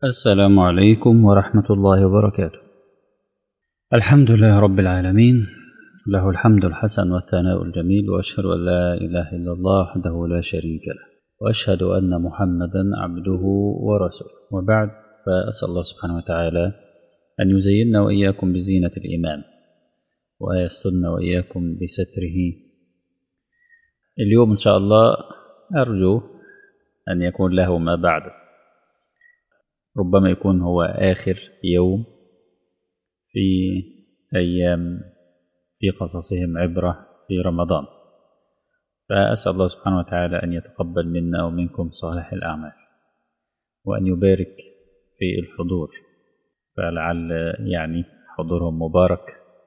السلام عليكم ورحمة الله وبركاته الحمد لله رب العالمين له الحمد الحسن والثناء الجميل وأشهد أن لا إله إلا الله وحده لا شريك له وأشهد أن محمدا عبده ورسوله وبعد فأسأل الله سبحانه وتعالى أن يزيننا وإياكم بزينة الإيمان ويسترنا وإياكم بستره اليوم إن شاء الله أرجو أن يكون له ما بعد ربما يكون هو آخر يوم في أيام في قصصهم عبرة في رمضان فأسأل الله سبحانه وتعالى أن يتقبل منا ومنكم صالح الأعمال وأن يبارك في الحضور فلعل يعني حضورهم مبارك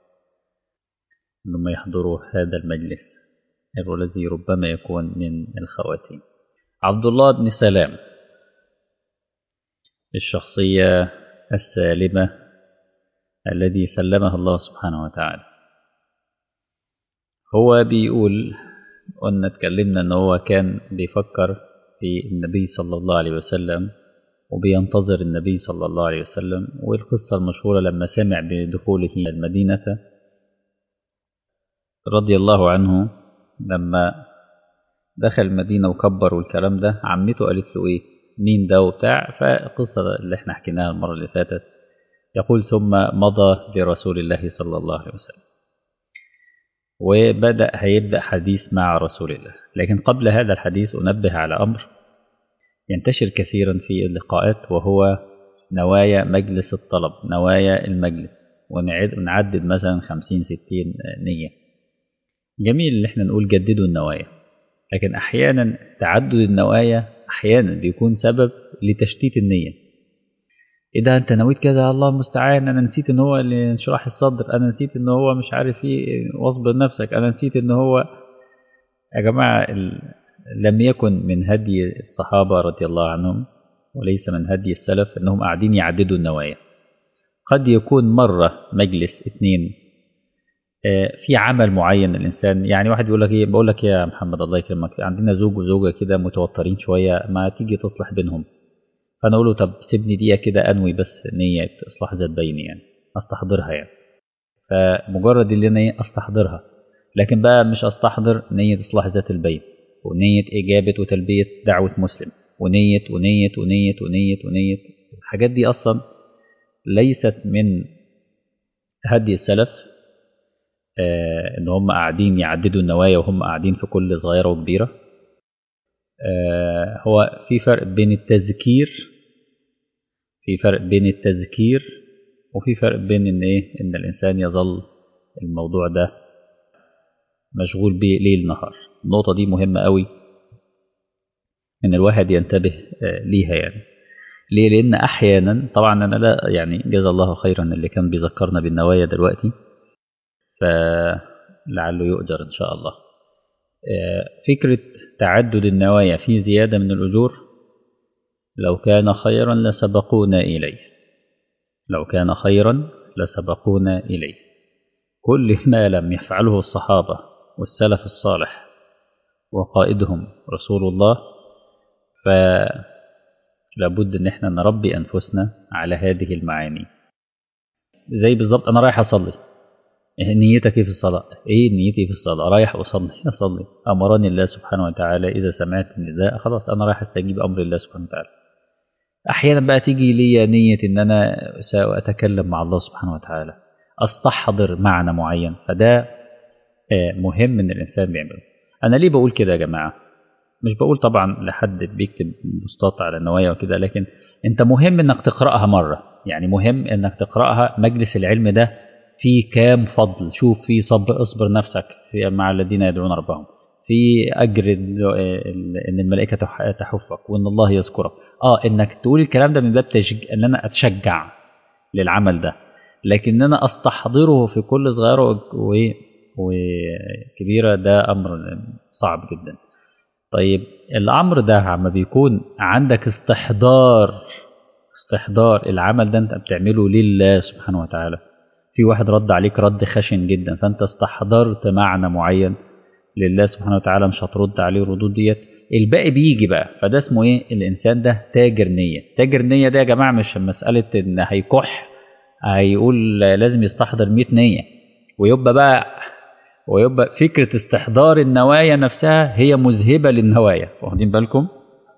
أنهم يحضروا هذا المجلس الذي ربما يكون من الخواتيم عبد الله بن سلام الشخصية السالمة الذي سلمها الله سبحانه وتعالى هو بيقول قلنا اتكلمنا ان هو كان بيفكر في النبي صلى الله عليه وسلم وبينتظر النبي صلى الله عليه وسلم والقصة المشهورة لما سمع بدخوله المدينة رضي الله عنه لما دخل المدينة وكبر والكلام ده عمته قالت له ايه مين ده وبتاع فالقصة اللي احنا حكيناها المرة اللي فاتت يقول ثم مضى لرسول الله صلى الله عليه وسلم وبدأ هيبدأ حديث مع رسول الله لكن قبل هذا الحديث أنبه على أمر ينتشر كثيرا في اللقاءات وهو نوايا مجلس الطلب نوايا المجلس ونعدد مثلا خمسين ستين نية جميل اللي احنا نقول جددوا النوايا لكن أحيانا تعدد النوايا أحيانا بيكون سبب لتشتيت النية إذا أنت نويت كده الله المستعان أنا نسيت إن هو اللي انشراح الصدر أنا نسيت إن هو مش عارف إيه واصبر نفسك أنا نسيت إن هو يا جماعة لم يكن من هدي الصحابة رضي الله عنهم وليس من هدي السلف إنهم قاعدين يعددوا النوايا قد يكون مرة مجلس اتنين في عمل معين الانسان يعني واحد يقول لك ايه بقول لك يا محمد الله يكرمك عندنا زوج وزوجه كده متوترين شويه ما تيجي تصلح بينهم فانا اقول له طب سيبني دقيقه كده انوي بس نيه اصلاح ذات بيني يعني استحضرها يعني فمجرد اللي انا ايه استحضرها لكن بقى مش استحضر نيه اصلاح ذات البين ونيه اجابه وتلبيه دعوه مسلم ونيه ونيه ونيه ونيه ونيه الحاجات دي اصلا ليست من هدي السلف آه ان هم قاعدين يعددوا النوايا وهم قاعدين في كل صغيره وكبيره آه هو في فرق بين التذكير في فرق بين التذكير وفي فرق بين ان ايه ان الانسان يظل الموضوع ده مشغول بيه ليل نهار النقطه دي مهمه قوي ان الواحد ينتبه آه ليها يعني ليه لان احيانا طبعا انا لا يعني جزا الله خيرا اللي كان بيذكرنا بالنوايا دلوقتي فلعله يؤجر إن شاء الله فكرة تعدد النوايا في زيادة من الأجور لو كان خيرا لسبقونا إليه لو كان خيرا لسبقونا إليه كل ما لم يفعله الصحابة والسلف الصالح وقائدهم رسول الله فلابد ان احنا نربي انفسنا على هذه المعاني زي بالظبط انا رايح اصلي نيتك في الصلاة ايه نيتي في الصلاة رايح اصلي اصلي امرني الله سبحانه وتعالى اذا سمعت النداء خلاص انا رايح استجيب امر الله سبحانه وتعالى احيانا بقى تيجي لي نية ان انا سأتكلم مع الله سبحانه وتعالى استحضر معنى معين فده مهم ان الانسان بيعمله انا ليه بقول كده يا جماعة مش بقول طبعا لحد بيكتب بوستات على النوايا وكده لكن انت مهم انك تقرأها مرة يعني مهم انك تقرأها مجلس العلم ده في كام فضل شوف في صبر اصبر نفسك في مع الذين يدعون ربهم في اجر ان الملائكه تحفك وان الله يذكرك اه انك تقول الكلام ده من باب تشج... ان انا اتشجع للعمل ده لكن انا استحضره في كل صغيره و... وكبيره ده امر صعب جدا طيب الامر ده عما بيكون عندك استحضار استحضار العمل ده انت بتعمله لله سبحانه وتعالى في واحد رد عليك رد خشن جدا فانت استحضرت معنى معين لله سبحانه وتعالى مش هترد عليه الردود ديت الباقي بيجي بقى فده اسمه ايه الانسان ده تاجر نيه تاجر نيه ده يا جماعه مش مساله ان هيكح هيقول لازم يستحضر 100 نيه ويبقى بقى ويبقى فكره استحضار النوايا نفسها هي مذهبه للنوايا واخدين بالكم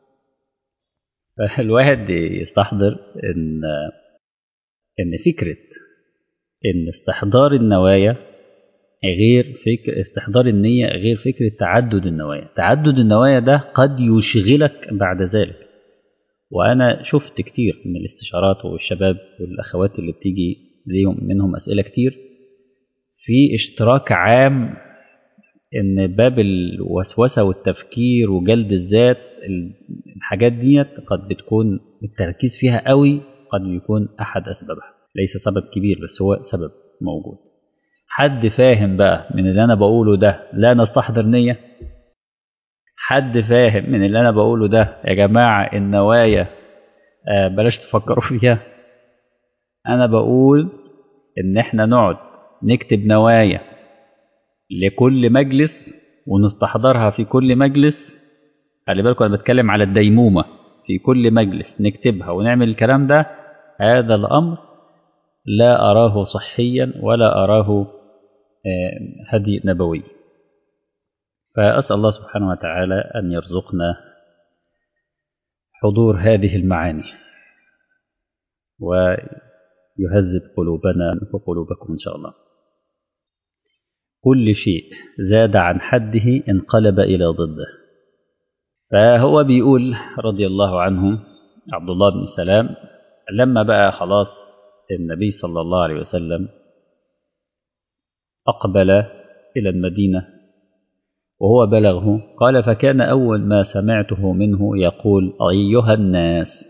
الواحد يستحضر ان ان فكره ان استحضار النوايا غير فكر استحضار النية غير فكرة تعدد النوايا تعدد النوايا ده قد يشغلك بعد ذلك وأنا شفت كتير من الاستشارات والشباب والأخوات اللي بتيجي ليهم منهم أسئلة كتير في اشتراك عام إن باب الوسوسة والتفكير وجلد الذات الحاجات ديت قد بتكون التركيز فيها قوي قد يكون أحد أسبابها ليس سبب كبير بس هو سبب موجود حد فاهم بقى من اللي انا بقوله ده لا نستحضر نيه حد فاهم من اللي انا بقوله ده يا جماعه النوايا آه بلاش تفكروا فيها انا بقول ان احنا نقعد نكتب نوايا لكل مجلس ونستحضرها في كل مجلس خلي بالكم انا بتكلم على الديمومه في كل مجلس نكتبها ونعمل الكلام ده هذا الامر لا اراه صحيا ولا اراه هدي نبوي فأسأل الله سبحانه وتعالى أن يرزقنا حضور هذه المعاني ويهذب قلوبنا وقلوبكم إن شاء الله كل شيء زاد عن حده انقلب إلى ضده فهو بيقول رضي الله عنه عبد الله بن سلام لما بقى خلاص النبي صلى الله عليه وسلم أقبل إلى المدينة وهو بلغه قال فكان أول ما سمعته منه يقول أيها الناس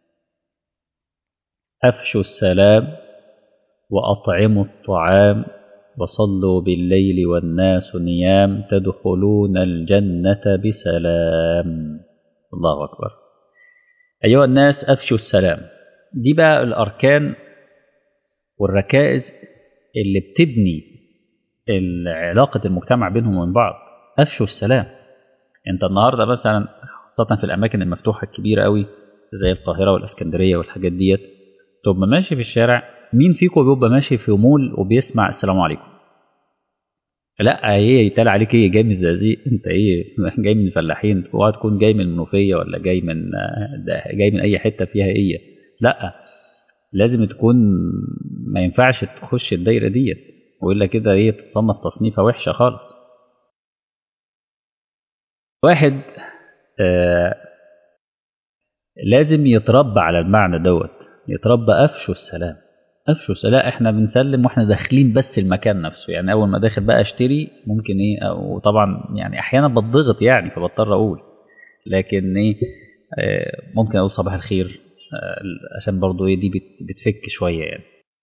أفشوا السلام وأطعموا الطعام وصلوا بالليل والناس نيام تدخلون الجنة بسلام الله أكبر أيها الناس أفشوا السلام دي بقى الأركان والركائز اللي بتبني علاقة المجتمع بينهم وبين بعض أفشوا السلام أنت النهاردة مثلا خاصة في الأماكن المفتوحة الكبيرة قوي زي القاهرة والإسكندرية والحاجات ديت تبقى ماشي في الشارع مين فيكم بيبقى ماشي في مول وبيسمع السلام عليكم لا ايه يتقال عليك ايه جاي من الزقازيق انت ايه جاي من الفلاحين اوعى تكون جاي من المنوفيه ولا جاي من جاي من اي حته فيها ايه لا لازم تكون ما ينفعش تخش الدايره ديت والا كده ايه تتصنف تصنيفه وحشه خالص واحد آه لازم يتربى على المعنى دوت يتربى افشوا السلام افشوا السلام احنا بنسلم واحنا داخلين بس المكان نفسه يعني اول ما داخل بقى اشتري ممكن ايه وطبعا يعني احيانا بتضغط يعني فبضطر اقول لكن ايه آه ممكن اقول صباح الخير آه عشان برضو ايه دي بتفك شويه يعني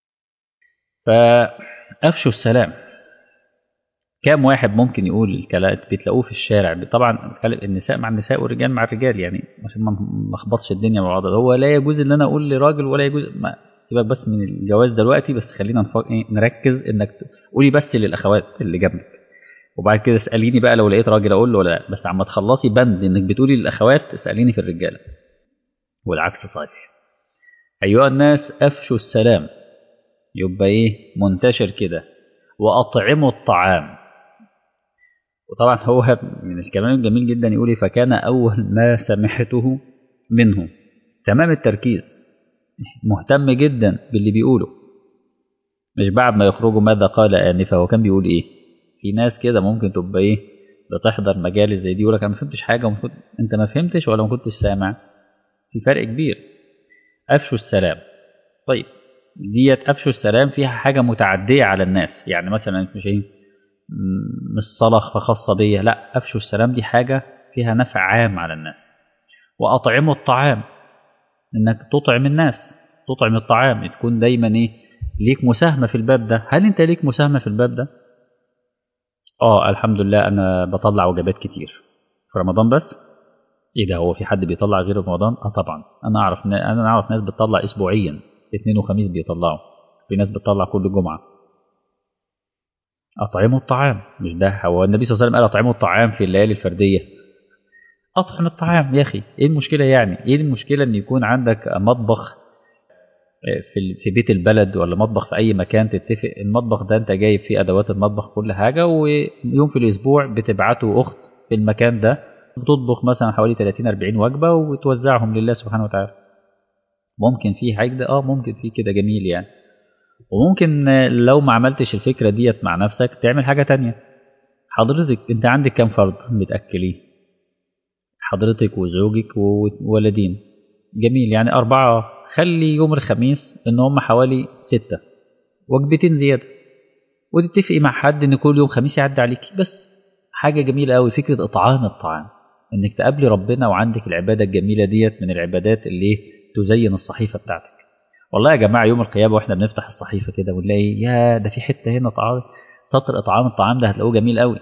فافشوا السلام كام واحد ممكن يقول الكلام بتلاقوه في الشارع طبعا النساء مع النساء والرجال مع الرجال يعني عشان ما نلخبطش الدنيا مع بعض هو لا يجوز ان انا اقول لراجل ولا يجوز ما سيبك بس من الجواز دلوقتي بس خلينا نفق... إيه نركز انك قولي بس للاخوات اللي جنبك وبعد كده اساليني بقى لو لقيت راجل اقول له ولا لا بس عما تخلصي بند انك بتقولي للاخوات اساليني في الرجاله والعكس صحيح ايها الناس افشوا السلام يبقى ايه منتشر كده واطعموا الطعام وطبعا هو من الكلام الجميل جدا يقول فكان أول ما سمعته منه تمام التركيز مهتم جدا باللي بيقوله مش بعد ما يخرجوا ماذا قال آنفا هو كان بيقول إيه في ناس كده ممكن تبقى إيه بتحضر مجالس زي دي يقول لك أنا ما فهمتش حاجة ومفروض أنت ما فهمتش ولا ما كنتش سامع في فرق كبير أفشوا السلام طيب ديت أفشوا السلام فيها حاجة متعدية على الناس يعني مثلا مش إيه مش صلخة خاصة بيا لا أفشوا السلام دي حاجة فيها نفع عام على الناس وأطعموا الطعام إنك تطعم الناس تطعم الطعام تكون دايما إيه ليك مساهمة في الباب ده هل أنت ليك مساهمة في الباب ده؟ آه الحمد لله أنا بطلع وجبات كتير في رمضان بس إيه ده هو في حد بيطلع غير رمضان؟ آه طبعا أنا أعرف أنا أعرف ناس بتطلع أسبوعيا اثنين وخميس بيطلعوا في ناس بتطلع كل جمعة أطعموا الطعام مش ده هو النبي صلى الله عليه وسلم قال أطعموا الطعام في الليالي الفردية اطعم الطعام يا اخي ايه المشكله يعني ايه المشكله ان يكون عندك مطبخ في في بيت البلد ولا مطبخ في اي مكان تتفق المطبخ ده انت جايب فيه ادوات المطبخ كل حاجه ويوم في الاسبوع بتبعته اخت في المكان ده بتطبخ مثلا حوالي 30 40 وجبه وتوزعهم لله سبحانه وتعالى ممكن في حاجه اه ممكن في كده جميل يعني وممكن لو ما عملتش الفكره ديت مع نفسك تعمل حاجه تانية حضرتك انت عندك كام فرد بتاكليه حضرتك وزوجك وولدين جميل يعني أربعة خلي يوم الخميس إن هم حوالي ستة وجبتين زيادة وتتفقي مع حد إن كل يوم خميس يعدي عليكي بس حاجة جميلة أوي فكرة إطعام الطعام إنك تقابلي ربنا وعندك العبادة الجميلة ديت من العبادات اللي تزين الصحيفة بتاعتك والله يا جماعة يوم القيامة وإحنا بنفتح الصحيفة كده ونلاقي يا ده في حتة هنا طعام سطر إطعام الطعام ده هتلاقوه جميل أوي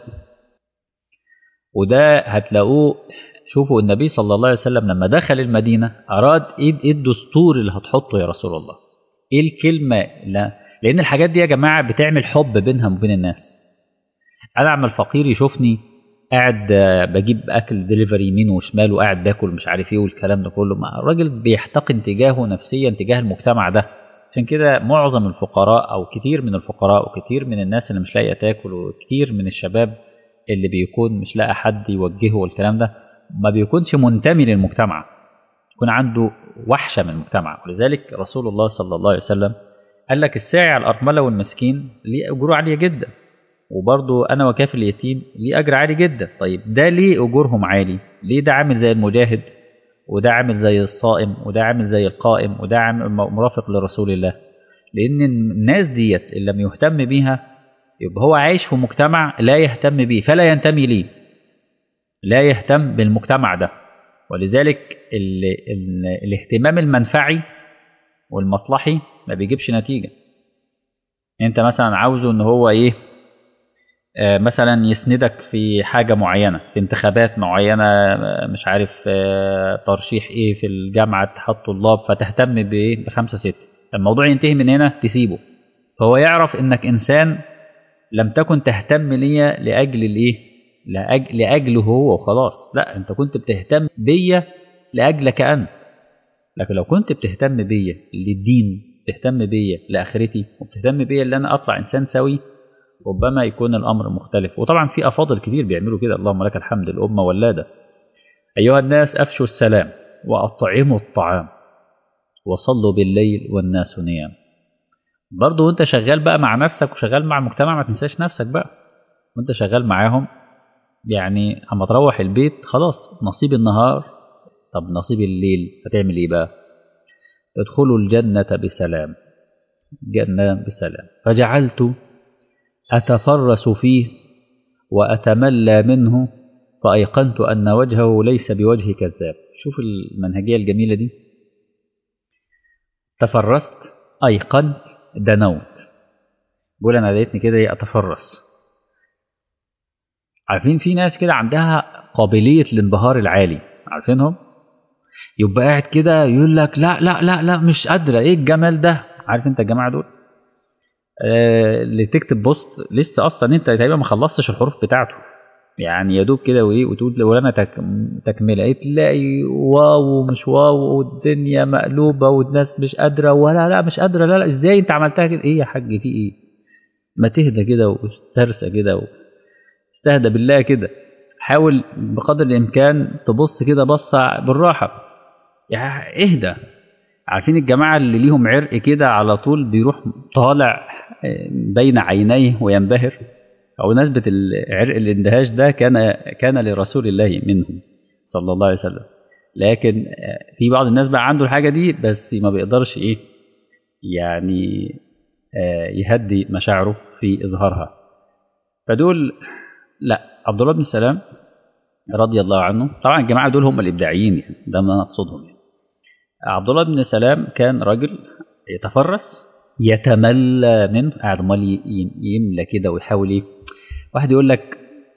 وده هتلاقوه شوفوا النبي صلى الله عليه وسلم لما دخل المدينة أراد إيه, إيه الدستور اللي هتحطه يا رسول الله إيه الكلمة لا لأن الحاجات دي يا جماعة بتعمل حب بينها وبين الناس أنا أعمل فقير يشوفني قاعد بجيب أكل دليفري يمين وشمال وقاعد باكل مش عارف إيه والكلام ده كله الراجل بيحتقن تجاهه نفسيا تجاه المجتمع ده عشان كده معظم الفقراء أو كتير من الفقراء وكتير من الناس اللي مش لاقية تاكل وكتير من الشباب اللي بيكون مش لاقي حد يوجهه والكلام ده ما بيكونش منتمي للمجتمع يكون عنده وحشة من المجتمع ولذلك رسول الله صلى الله عليه وسلم قال لك الساعي على الأرملة والمسكين ليه أجور عالية جدا وبرضه أنا وكافل اليتيم ليه أجر عالي جدا طيب ده ليه أجورهم عالي ليه ده عامل زي المجاهد وده عامل زي الصائم وده عامل زي القائم وده عامل مرافق لرسول الله لأن الناس ديت اللي لم يهتم بيها يبقى هو عايش في مجتمع لا يهتم بيه فلا ينتمي ليه لا يهتم بالمجتمع ده ولذلك ال ال الاهتمام المنفعي والمصلحي ما بيجيبش نتيجة انت مثلا عاوزه ان هو ايه آه مثلا يسندك في حاجة معينة في انتخابات معينة مش عارف آه ترشيح ايه في الجامعة اتحاد طلاب فتهتم بايه بخمسة ستة الموضوع ينتهي من هنا تسيبه فهو يعرف انك انسان لم تكن تهتم ليا لأجل الايه لأجل لأجله هو وخلاص لا أنت كنت بتهتم بيا لأجلك أنت لكن لو كنت بتهتم بيا للدين بتهتم بيا لآخرتي وبتهتم بيا اللي أنا أطلع إنسان سوي ربما يكون الأمر مختلف وطبعا في أفاضل كتير بيعملوا كده اللهم لك الحمد الأمة ولادة أيها الناس أفشوا السلام وأطعموا الطعام وصلوا بالليل والناس نيام برضه وانت شغال بقى مع نفسك وشغال مع المجتمع ما تنساش نفسك بقى وانت شغال معاهم يعني اما تروح البيت خلاص نصيب النهار طب نصيب الليل هتعمل ايه بقى تدخلوا الجنة بسلام جنة بسلام فجعلت أتفرس فيه وأتملى منه فأيقنت أن وجهه ليس بوجه كذاب شوف المنهجية الجميلة دي تفرست أيقنت دنوت بقول أنا لقيتني كده أتفرس عارفين في ناس كده عندها قابلية الانبهار العالي عارفينهم يبقى قاعد كده يقول لك لا لا لا لا مش قادرة ايه الجمال ده عارف انت الجماعة دول آه اللي تكتب بوست لسه اصلا انت تقريبا ما خلصتش الحروف بتاعته يعني يا دوب كده وايه وتقول ولا تك... تكمله ايه تلاقي واو ومش واو والدنيا مقلوبه والناس مش قادره ولا لا مش قادره لا لا ازاي انت عملتها كده ايه يا حاج في ايه ما تهدى كده واسترسى كده و... استهدى بالله كده حاول بقدر الامكان تبص كده بصه بالراحه يعني اهدى عارفين الجماعه اللي ليهم عرق كده على طول بيروح طالع بين عينيه وينبهر او نسبه العرق الاندهاش ده كان كان لرسول الله منهم صلى الله عليه وسلم لكن في بعض الناس بقى عنده الحاجه دي بس ما بيقدرش ايه يعني يهدي مشاعره في اظهارها فدول لا عبد الله بن سلام رضي الله عنه طبعا الجماعه دول هم الابداعيين يعني ده ما نقصدهم يعني عبد الله بن سلام كان راجل يتفرس يتملى منه قاعد امال يملى كده ويحاول ايه واحد يقول لك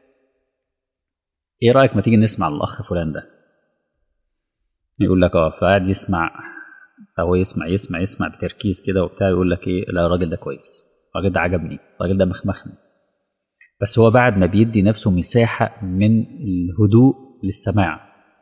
ايه رايك ما تيجي نسمع الاخ فلان ده يقول لك اه فقاعد يسمع فهو يسمع يسمع يسمع بتركيز كده وبتاع يقول لك ايه لا الراجل ده كويس الراجل ده عجبني الراجل ده مخمخني بس هو بعد ما بيدي نفسه مساحة من الهدوء للسماع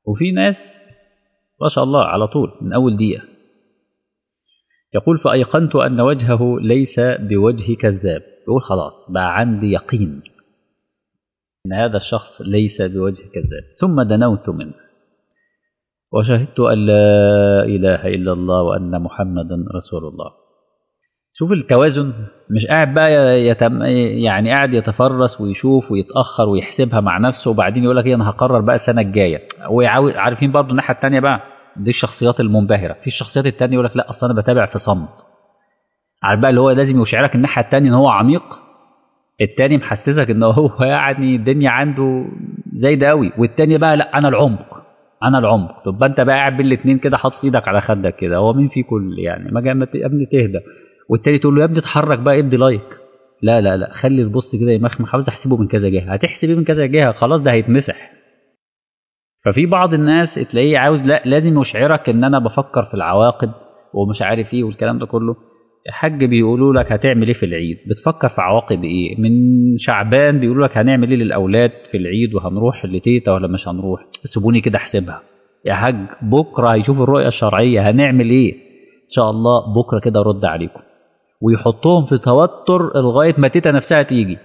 وفي ناس ما شاء الله على طول من أول دقيقة يقول فأيقنت أن وجهه ليس بوجه كذاب يقول خلاص بقى عندي يقين أن هذا الشخص ليس بوجه كذاب ثم دنوت منه وشهدت أن لا إله إلا الله وأن محمدا رسول الله شوف التوازن مش قاعد بقى يتم يعني قاعد يتفرس ويشوف ويتأخر ويحسبها مع نفسه وبعدين يقول لك ايه انا هقرر بقى السنة الجاية وعارفين برضو الناحية التانية بقى دي الشخصيات المنبهرة في الشخصيات التانية يقول لك لا اصل انا بتابع في صمت عارف بقى اللي هو لازم يشعرك الناحية التانية ان هو عميق التاني محسسك ان هو يعني الدنيا عنده زي ده قوي والتاني بقى لا انا العمق انا العمق طب انت بقى قاعد بين الاثنين كده حاطط ايدك على خدك كده هو مين في كل يعني ما جاء يا ابني تهدى والتاني تقول له يا ابني اتحرك بقى ادي لايك لا لا لا خلي البوست كده يمخمخ عاوز احسبه من كذا جهه هتحسب من كذا جهه خلاص ده هيتمسح ففي بعض الناس تلاقيه عاوز لا لازم يشعرك ان انا بفكر في العواقب ومش عارف ايه والكلام ده كله يا حاج بيقولوا لك هتعمل ايه في العيد بتفكر في عواقب ايه من شعبان بيقولوا لك هنعمل ايه للاولاد في العيد وهنروح لتيتا ولا مش هنروح سيبوني كده احسبها يا حاج بكره هيشوف الرؤيه الشرعيه هنعمل ايه ان شاء الله بكره كده ارد عليكم ويحطهم في توتر لغايه ما تيتا نفسها تيجي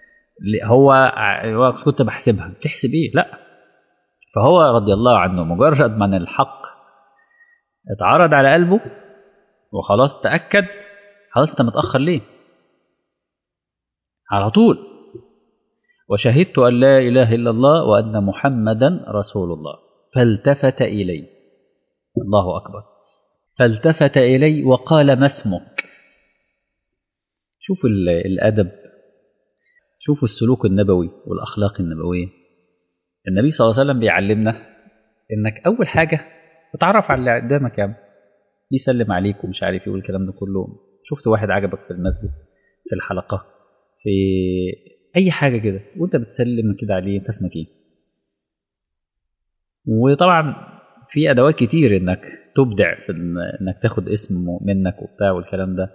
هو كنت بحسبها بتحسب ايه لا فهو رضي الله عنه مجرد من الحق اتعرض على قلبه وخلاص تاكد خلاص انت متاخر ليه على طول وشهدت ان لا اله الا الله وان محمدا رسول الله فالتفت الي الله اكبر فالتفت الي وقال ما اسمك شوف الأدب شوفوا السلوك النبوي والأخلاق النبوية النبي صلى الله عليه وسلم بيعلمنا إنك أول حاجة تتعرف على اللي قدامك يا عم بيسلم عليك ومش عارف ايه والكلام ده كله شفت واحد عجبك في المسجد في الحلقة في أي حاجة كده وأنت بتسلم كده عليه أنت اسمك إيه وطبعا في أدوات كتير إنك تبدع في إنك تاخد اسم منك وبتاع والكلام ده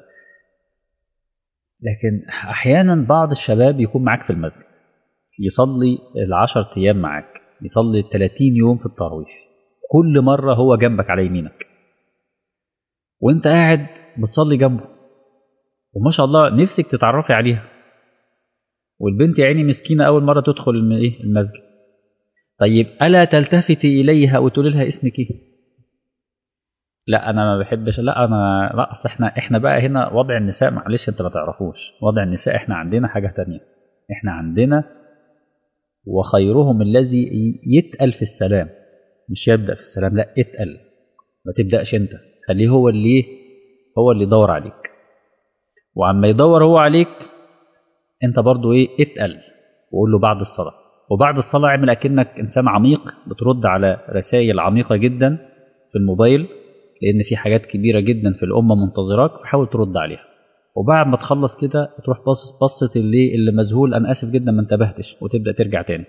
لكن احيانا بعض الشباب يكون معاك في المسجد يصلي العشر ايام معاك يصلي الثلاثين يوم في التراويح كل مرة هو جنبك على يمينك وانت قاعد بتصلي جنبه وما شاء الله نفسك تتعرفي عليها والبنت يا عيني مسكينة أول مرة تدخل المسجد طيب ألا تلتفتي إليها وتقولي لها اسمك إيه؟ لا انا ما بحبش لا انا لا اصل احنا احنا بقى هنا وضع النساء معلش انت ما تعرفوش وضع النساء احنا عندنا حاجه تانية احنا عندنا وخيرهم الذي يتقل في السلام مش يبدا في السلام لا اتقل ما تبداش انت خليه هو اللي هو اللي يدور عليك وعما يدور هو عليك انت برضو ايه اتقل وقول له بعد الصلاه وبعد الصلاه اعمل اكنك انسان عميق بترد على رسائل عميقه جدا في الموبايل لان في حاجات كبيره جدا في الامه منتظراك فحاول ترد عليها وبعد ما تخلص كده تروح باصص بصه اللي اللي مذهول انا اسف جدا ما انتبهتش وتبدا ترجع تاني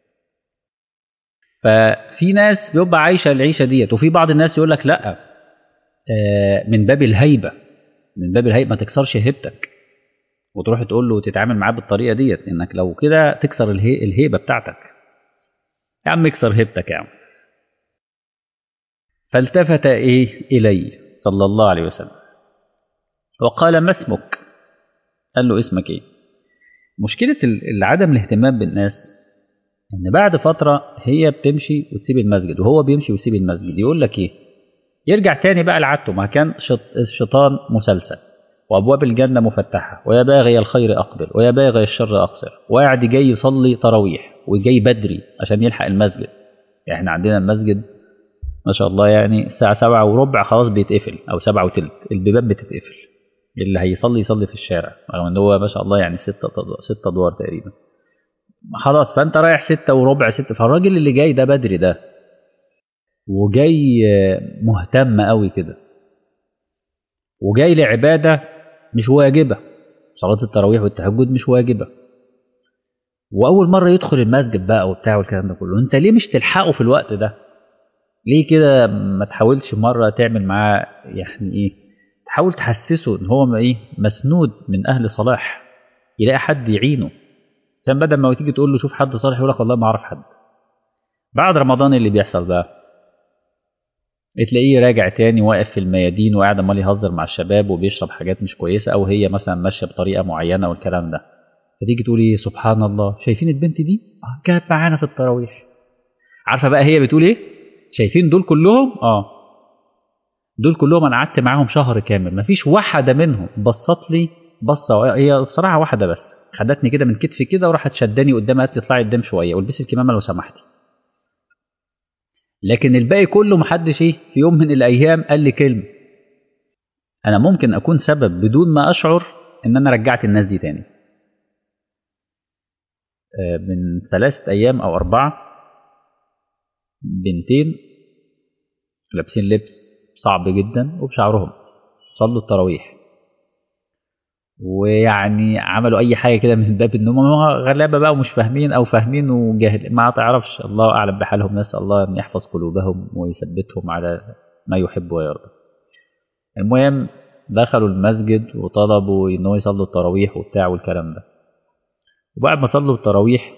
ففي ناس بيبقى عايشه العيشه ديت وفي بعض الناس يقول لك لا آه من باب الهيبه من باب الهيبه ما تكسرش هيبتك وتروح تقول له وتتعامل معاه بالطريقه ديت انك لو كده تكسر الهي الهيبه بتاعتك يا عم اكسر هيبتك يا عم فالتفت إيه إلي صلى الله عليه وسلم وقال ما اسمك قال له اسمك إيه مشكلة عدم الاهتمام بالناس إن بعد فترة هي بتمشي وتسيب المسجد وهو بيمشي ويسيب المسجد يقول لك إيه يرجع تاني بقى لعادته ما كان الشيطان مسلسل وأبواب الجنة مفتحة ويا باغي الخير أقبل ويا باغي الشر أقصر وقاعد جاي يصلي تراويح وجاي بدري عشان يلحق المسجد يعني احنا عندنا المسجد ما شاء الله يعني الساعة سبعة وربع خلاص بيتقفل أو سبعة وتلت البيبان بتتقفل اللي هيصلي يصلي في الشارع رغم إن هو ما شاء الله يعني ستة ستة أدوار تقريبا خلاص فأنت رايح ستة وربع ستة فالراجل اللي جاي ده بدري ده وجاي مهتم قوي كده وجاي لعبادة مش واجبة صلاة التراويح والتهجد مش واجبة وأول مرة يدخل المسجد بقى وبتاع والكلام ده كله أنت ليه مش تلحقه في الوقت ده؟ ليه كده ما تحاولش مرة تعمل معاه يعني ايه تحاول تحسسه ان هو ايه مسنود من اهل صلاح يلاقي حد يعينه عشان بدل ما تيجي تقول له شوف حد صالح يقول لك والله ما اعرف حد بعد رمضان اللي بيحصل بقى تلاقيه راجع تاني واقف في الميادين وقاعد عمال يهزر مع الشباب وبيشرب حاجات مش كويسه او هي مثلا ماشيه بطريقه معينه والكلام ده فتيجي تقولي سبحان الله شايفين البنت دي آه كانت معانا في التراويح عارفه بقى هي بتقول ايه شايفين دول كلهم اه دول كلهم انا قعدت معاهم شهر كامل مفيش واحده منهم بصت لي بصه هي بصراحه واحده بس خدتني كده من كتفي كده وراحت شداني قدام قالت لي اطلعي قدام شويه والبسي الكمامه لو سمحتي لكن الباقي كله محدش ايه في يوم من الايام قال لي كلمه انا ممكن اكون سبب بدون ما اشعر ان انا رجعت الناس دي تاني من ثلاثة أيام أو أربعة بنتين لابسين لبس صعب جدا وبشعرهم صلوا التراويح ويعني عملوا أي حاجة كده من باب إن هم غلابة بقى ومش فاهمين أو فاهمين وجاهل ما تعرفش الله أعلم بحالهم نسأل الله أن يحفظ قلوبهم ويثبتهم على ما يحب ويرضى المهم دخلوا المسجد وطلبوا إن هو يصلوا التراويح وبتاع والكلام ده وبعد ما صلوا التراويح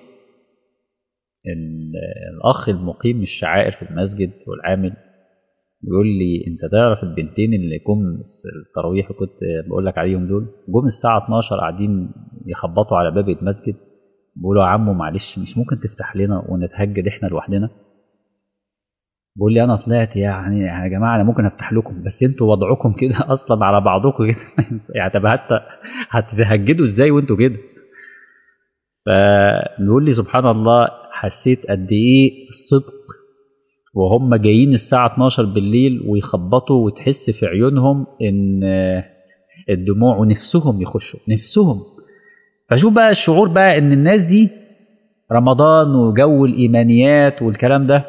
الأخ المقيم الشعائر في المسجد والعامل بيقول لي أنت تعرف البنتين اللي جم التراويح كنت بقول لك عليهم دول جم الساعة 12 قاعدين يخبطوا على باب المسجد بيقولوا يا عمو معلش مش ممكن تفتح لنا ونتهجد احنا لوحدنا بيقول لي انا طلعت يعني يا جماعه انا ممكن افتح لكم بس انتوا وضعكم كده اصلا على بعضكم كده يعني طب حتى هتتهجدوا ازاي وانتوا كده فبيقول لي سبحان الله حسيت قد ايه الصدق وهم جايين الساعة 12 بالليل ويخبطوا وتحس في عيونهم ان الدموع ونفسهم يخشوا نفسهم فشوف بقى الشعور بقى ان الناس دي رمضان وجو الايمانيات والكلام ده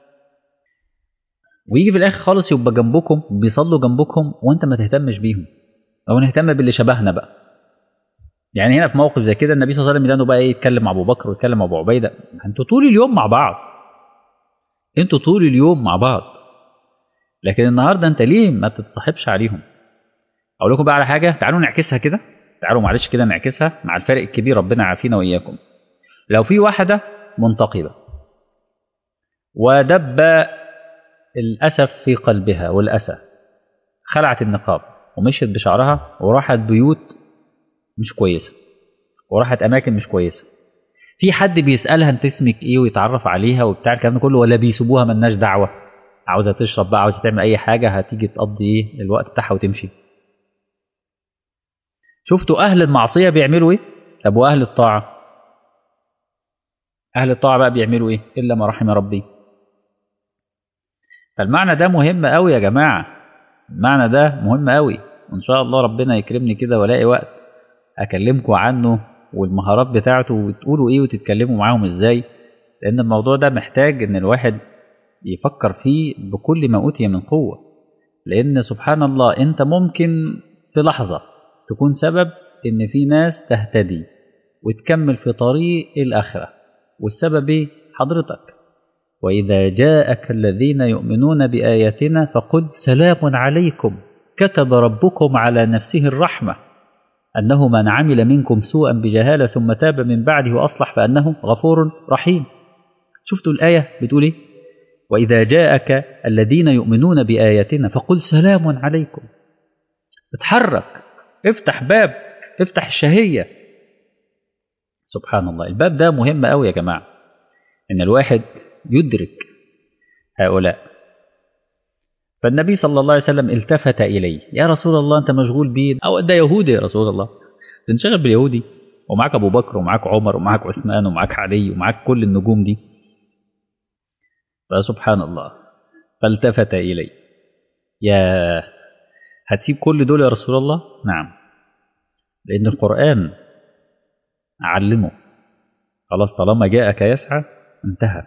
ويجي في الاخر خالص يبقى جنبكم بيصلوا جنبكم وانت ما تهتمش بيهم او نهتم باللي شبهنا بقى يعني هنا في موقف زي كده النبي صلى الله عليه وسلم يدانه بقى ايه يتكلم مع ابو بكر ويتكلم مع ابو عبيده انتوا طول اليوم مع بعض انتوا طول اليوم مع بعض لكن النهارده انت ليه ما تتصاحبش عليهم اقول لكم بقى على حاجه تعالوا نعكسها كده تعالوا معلش كده نعكسها مع الفرق الكبير ربنا يعافينا واياكم لو في واحده منتقبه ودب الاسف في قلبها والاسى خلعت النقاب ومشيت بشعرها وراحت بيوت مش كويسه وراحت اماكن مش كويسه في حد بيسالها انت اسمك ايه ويتعرف عليها وبتاع الكلام ده كله ولا بيسيبوها ملناش دعوه عاوزه تشرب بقى عاوزه تعمل اي حاجه هتيجي تقضي ايه الوقت بتاعها وتمشي شفتوا اهل المعصيه بيعملوا ايه طب واهل الطاعه اهل الطاعه بقى بيعملوا ايه الا ما رحم ربي فالمعنى ده مهم قوي يا جماعه المعنى ده مهم قوي وان شاء الله ربنا يكرمني كده والاقي وقت اكلمكم عنه والمهارات بتاعته وتقولوا ايه وتتكلموا معاهم ازاي لان الموضوع ده محتاج ان الواحد يفكر فيه بكل ما اوتي من قوه لان سبحان الله انت ممكن في لحظه تكون سبب ان في ناس تهتدي وتكمل في طريق الاخره والسبب ايه حضرتك واذا جاءك الذين يؤمنون باياتنا فقل سلام عليكم كتب ربكم على نفسه الرحمه أنه من عمل منكم سوءا بجهالة ثم تاب من بعده وأصلح فأنه غفور رحيم شفتوا الآية بتقول إيه وإذا جاءك الذين يؤمنون بآياتنا فقل سلام عليكم اتحرك افتح باب افتح الشهية سبحان الله الباب ده مهم قوي يا جماعة إن الواحد يدرك هؤلاء فالنبي صلى الله عليه وسلم التفت إليه يا رسول الله أنت مشغول بيه أو ده يهودي يا رسول الله تنشغل باليهودي ومعاك أبو بكر ومعاك عمر ومعاك عثمان ومعاك علي ومعاك كل النجوم دي فسبحان الله فالتفت إلي يا هتسيب كل دول يا رسول الله نعم لأن القرآن علمه خلاص طالما جاءك يسعى انتهى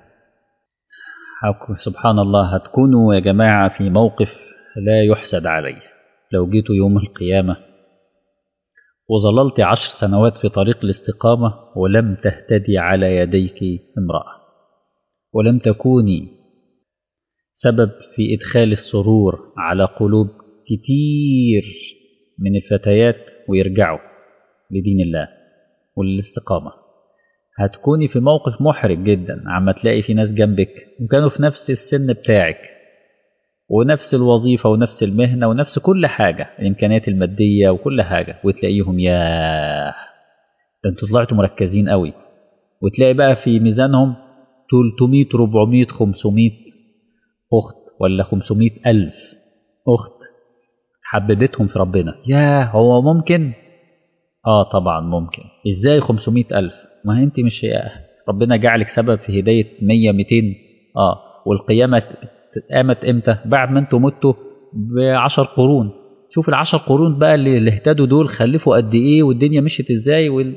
سبحان الله هتكونوا يا جماعة في موقف لا يحسد عليه لو جيتوا يوم القيامة وظللت عشر سنوات في طريق الاستقامة ولم تهتدي على يديك امرأة ولم تكوني سبب في إدخال السرور على قلوب كتير من الفتيات ويرجعوا لدين الله وللاستقامة هتكوني في موقف محرج جدا عما تلاقي في ناس جنبك وكانوا في نفس السن بتاعك ونفس الوظيفة ونفس المهنة ونفس كل حاجة الإمكانيات المادية وكل حاجة وتلاقيهم ياه ده انتوا طلعتوا مركزين قوي وتلاقي بقى في ميزانهم 300 400 500 أخت ولا 500 ألف أخت حببتهم في ربنا ياه هو ممكن اه طبعا ممكن ازاي 500 ألف ما انت مش ربنا جعلك سبب في هداية 100 200 اه والقيامة قامت امتى بعد ما انتوا متوا بعشر قرون شوف العشر قرون بقى اللي, اللي اهتدوا دول خلفوا قد ايه والدنيا مشيت ازاي وال...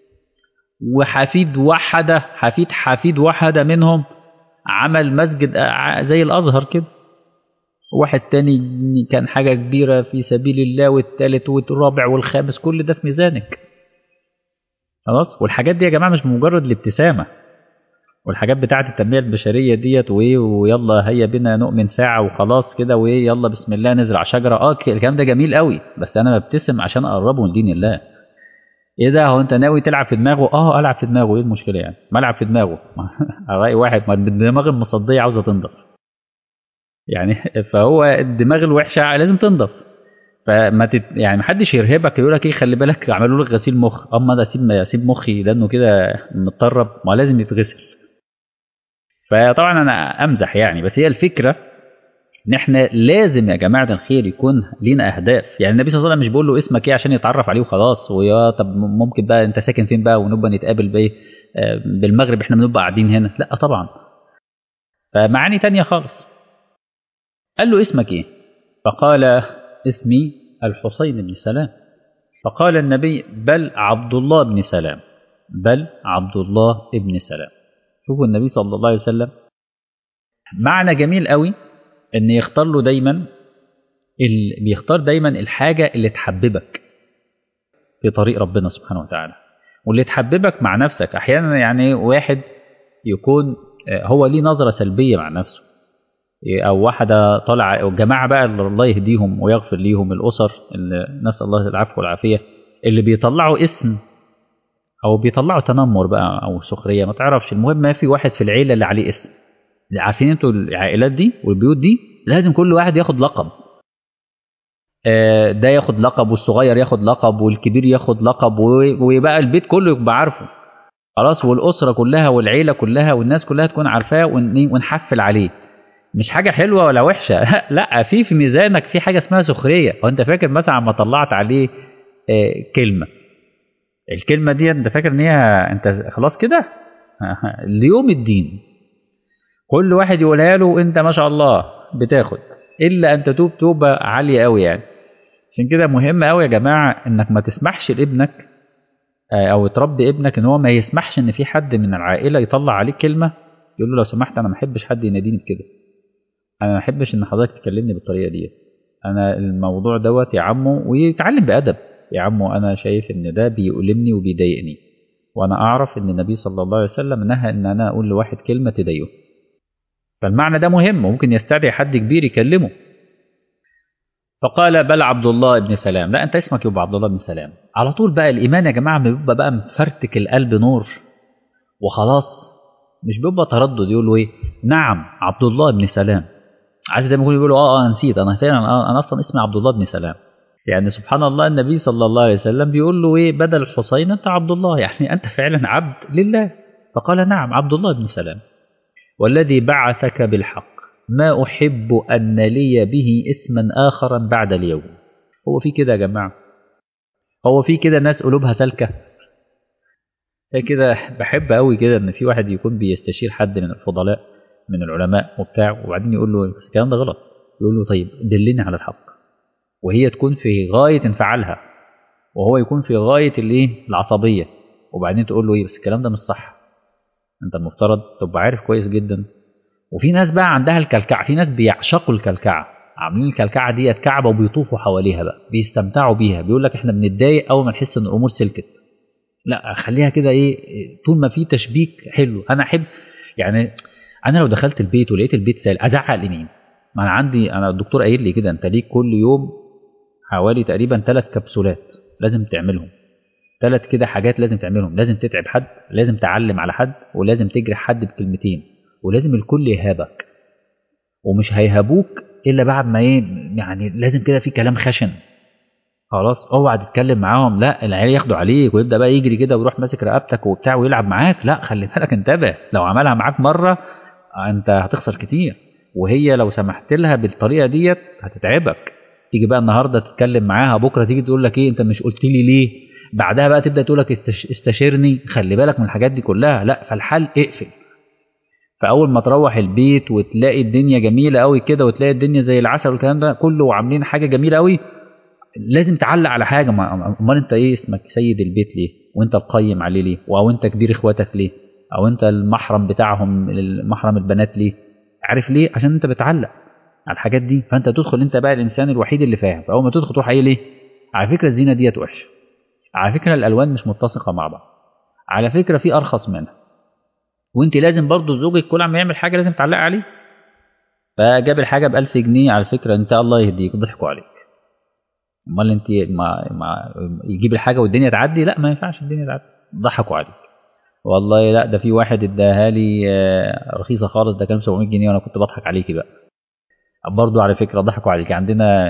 وحفيد وحده حفيد حفيد وحده منهم عمل مسجد زي الازهر كده واحد تاني كان حاجة كبيرة في سبيل الله والتالت والرابع والخامس كل ده في ميزانك خلاص والحاجات دي يا جماعة مش مجرد الابتسامة والحاجات بتاعة التنمية البشرية ديت وايه ويلا هيا بنا نؤمن ساعة وخلاص كده وايه يلا بسم الله نزرع شجرة اه الكلام ده جميل قوي بس انا ببتسم عشان اقربه لدين الله ايه ده هو انت ناوي تلعب في دماغه اه العب في دماغه ايه المشكلة يعني ما العب في دماغه على رأي واحد ما الدماغ المصدية عاوزة تنضف يعني فهو الدماغ الوحشة لازم تنضف فما تت... يعني محدش يرهبك يقول لك ايه خلي بالك عملوا لك غسيل مخ اما ده اسيب اسيب مخي لانه كده متطرب ما لازم يتغسل فطبعا انا امزح يعني بس هي الفكره ان احنا لازم يا جماعه الخير يكون لينا اهداف يعني النبي صلى الله عليه وسلم مش بيقول له اسمك ايه عشان يتعرف عليه وخلاص ويا طب ممكن بقى انت ساكن فين بقى ونبقى نتقابل بايه بالمغرب احنا بنبقى قاعدين هنا لا طبعا فمعاني تانية خالص قال له اسمك ايه فقال اسمي الحسين بن سلام فقال النبي بل عبد الله بن سلام بل عبد الله بن سلام شوفوا النبي صلى الله عليه وسلم معنى جميل قوي ان يختار له دايما ال... بيختار دايما الحاجه اللي تحببك في طريق ربنا سبحانه وتعالى واللي تحببك مع نفسك احيانا يعني واحد يكون هو ليه نظره سلبيه مع نفسه او واحده طالعه او جماعه بقى اللي الله يهديهم ويغفر ليهم الاسر اللي نسال الله العفو والعافيه اللي بيطلعوا اسم او بيطلعوا تنمر بقى او سخريه ما تعرفش المهم ما في واحد في العيله اللي عليه اسم عارفين انتوا العائلات دي والبيوت دي لازم كل واحد ياخد لقب ده ياخد لقب والصغير ياخد لقب والكبير ياخد لقب ويبقى البيت كله يبقى عارفه خلاص والاسره كلها والعيله كلها والناس كلها تكون عارفاه ونحفل عليه مش حاجه حلوه ولا وحشه لا في في ميزانك في حاجه اسمها سخريه وانت فاكر مثلا عما طلعت عليه كلمه الكلمه دي انت فاكر ان هي انت خلاص كده ليوم الدين كل واحد يقولها له انت ما شاء الله بتاخد الا ان تتوب توبه عاليه قوي يعني عشان كده مهم قوي يا جماعه انك ما تسمحش لابنك او تربي ابنك ان هو ما يسمحش ان في حد من العائله يطلع عليك كلمه يقول له لو سمحت انا ما احبش حد يناديني بكده انا ما احبش ان حضرتك تكلمني بالطريقه دي انا الموضوع دوت يا عمو ويتعلم بادب يا عمو انا شايف ان ده بيؤلمني وبيضايقني وانا اعرف ان النبي صلى الله عليه وسلم نهى ان انا اقول لواحد كلمه تضايقه فالمعنى ده مهم ممكن يستدعي حد كبير يكلمه فقال بل عبد الله بن سلام لا انت اسمك يبقى عبد الله بن سلام على طول بقى الايمان يا جماعه بيبقى بقى مفرتك القلب نور وخلاص مش بيبقى تردد يقولوا ايه نعم عبد الله بن سلام عارف زي ما يكونوا يقولوا اه اه نسيت انا فعلا آه انا اصلا اسمي عبد الله بن سلام يعني سبحان الله النبي صلى الله عليه وسلم بيقول له ايه بدل الحسين انت عبد الله يعني انت فعلا عبد لله فقال نعم عبد الله بن سلام والذي بعثك بالحق ما احب ان لي به اسما اخرا بعد اليوم هو في كده يا جماعه هو في كده ناس قلوبها سالكه كده بحب قوي كده ان في واحد يكون بيستشير حد من الفضلاء من العلماء وبتاع وبعدين يقول له بس الكلام ده غلط يقول له طيب دلني على الحق وهي تكون في غايه انفعالها وهو يكون في غايه الايه العصبيه وبعدين تقول له ايه بس الكلام ده مش صح انت المفترض تبقى عارف كويس جدا وفي ناس بقى عندها الكلكعه في ناس بيعشقوا الكلكعه عاملين الكلكعه ديت كعبه وبيطوفوا حواليها بقى بيستمتعوا بيها بيقول لك احنا بنتضايق اول ما نحس ان الامور سلكت لا خليها كده ايه طول ما في تشبيك حلو انا احب يعني انا لو دخلت البيت ولقيت البيت سالك ازعق لمين ما انا عندي انا الدكتور قايل لي كده انت ليك كل يوم حوالي تقريبا ثلاث كبسولات لازم تعملهم ثلاث كده حاجات لازم تعملهم لازم تتعب حد لازم تعلم على حد ولازم تجرح حد بكلمتين ولازم الكل يهابك ومش هيهابوك الا بعد ما ايه يعني لازم كده في كلام خشن خلاص اوعى تتكلم معاهم لا العيال ياخدوا عليك ويبدا بقى يجري كده ويروح ماسك رقبتك وبتاع ويلعب معاك لا خلي بالك انتبه لو عملها معاك مره انت هتخسر كتير وهي لو سمحت لها بالطريقه ديت هتتعبك تيجي بقى النهارده تتكلم معاها بكره تيجي تقول لك ايه انت مش قلت لي ليه بعدها بقى تبدا تقول لك استش... استشيرني خلي بالك من الحاجات دي كلها لا فالحل اقفل فاول ما تروح البيت وتلاقي الدنيا جميله قوي كده وتلاقي الدنيا زي العسل والكلام ده كله وعاملين حاجه جميله قوي لازم تعلق على حاجه امال انت ايه اسمك سيد البيت ليه وانت القيم عليه ليه او انت كبير اخواتك ليه او انت المحرم بتاعهم محرم البنات ليه عارف ليه عشان انت بتعلق على الحاجات دي فانت تدخل انت بقى الانسان الوحيد اللي فاهم فاول ما تدخل تروح قايل ليه على فكره الزينه ديت وحشه على فكره الالوان مش متسقه مع بعض على فكره في ارخص منها وانت لازم برضو زوجك كل ما يعمل حاجه لازم تعلق عليه فجاب الحاجه ب 1000 جنيه على فكره انت الله يهديك ضحكوا عليك امال انت ما, ما يجيب الحاجه والدنيا تعدي لا ما ينفعش الدنيا تعدي ضحكوا عليك والله لا ده في واحد اداها لي رخيصه خالص ده كان 700 جنيه وانا كنت بضحك عليكي بقى برضو على فكره ضحكوا عليك عندنا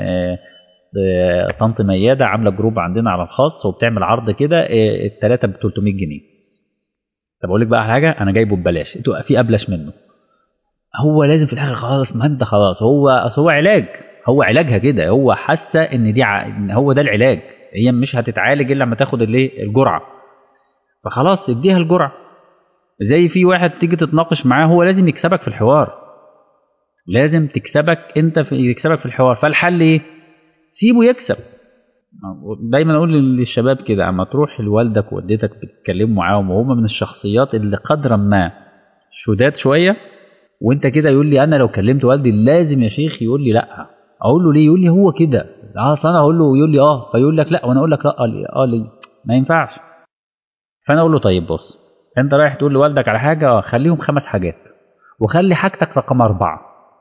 طنط مياده عامله جروب عندنا على الخاص وبتعمل عرض كده الثلاثه ب 300 جنيه طب اقول لك بقى حاجه انا جايبه ببلاش انتوا في ابلش منه هو لازم في الاخر خلاص ما انت خلاص هو اصل هو علاج هو علاجها كده هو حاسه ان دي ع... إن هو ده العلاج هي مش هتتعالج الا لما تاخد الايه الجرعه فخلاص اديها الجرعه زي في واحد تيجي تتناقش معاه هو لازم يكسبك في الحوار لازم تكسبك انت في يكسبك في الحوار فالحل ايه سيبه يكسب دايما اقول للشباب كده اما تروح لوالدك ووالدتك بتتكلموا معاهم وهم من الشخصيات اللي قدرا ما شداد شويه وانت كده يقول لي انا لو كلمت والدي لازم يا شيخ يقول لي لا اقول له ليه يقول لي هو كده اه انا اقول له يقول لي اه فيقول لك لا وانا اقول لك لا اه ليه ما ينفعش فانا اقول له طيب بص انت رايح تقول لوالدك على حاجه خليهم خمس حاجات وخلي حاجتك رقم اربعه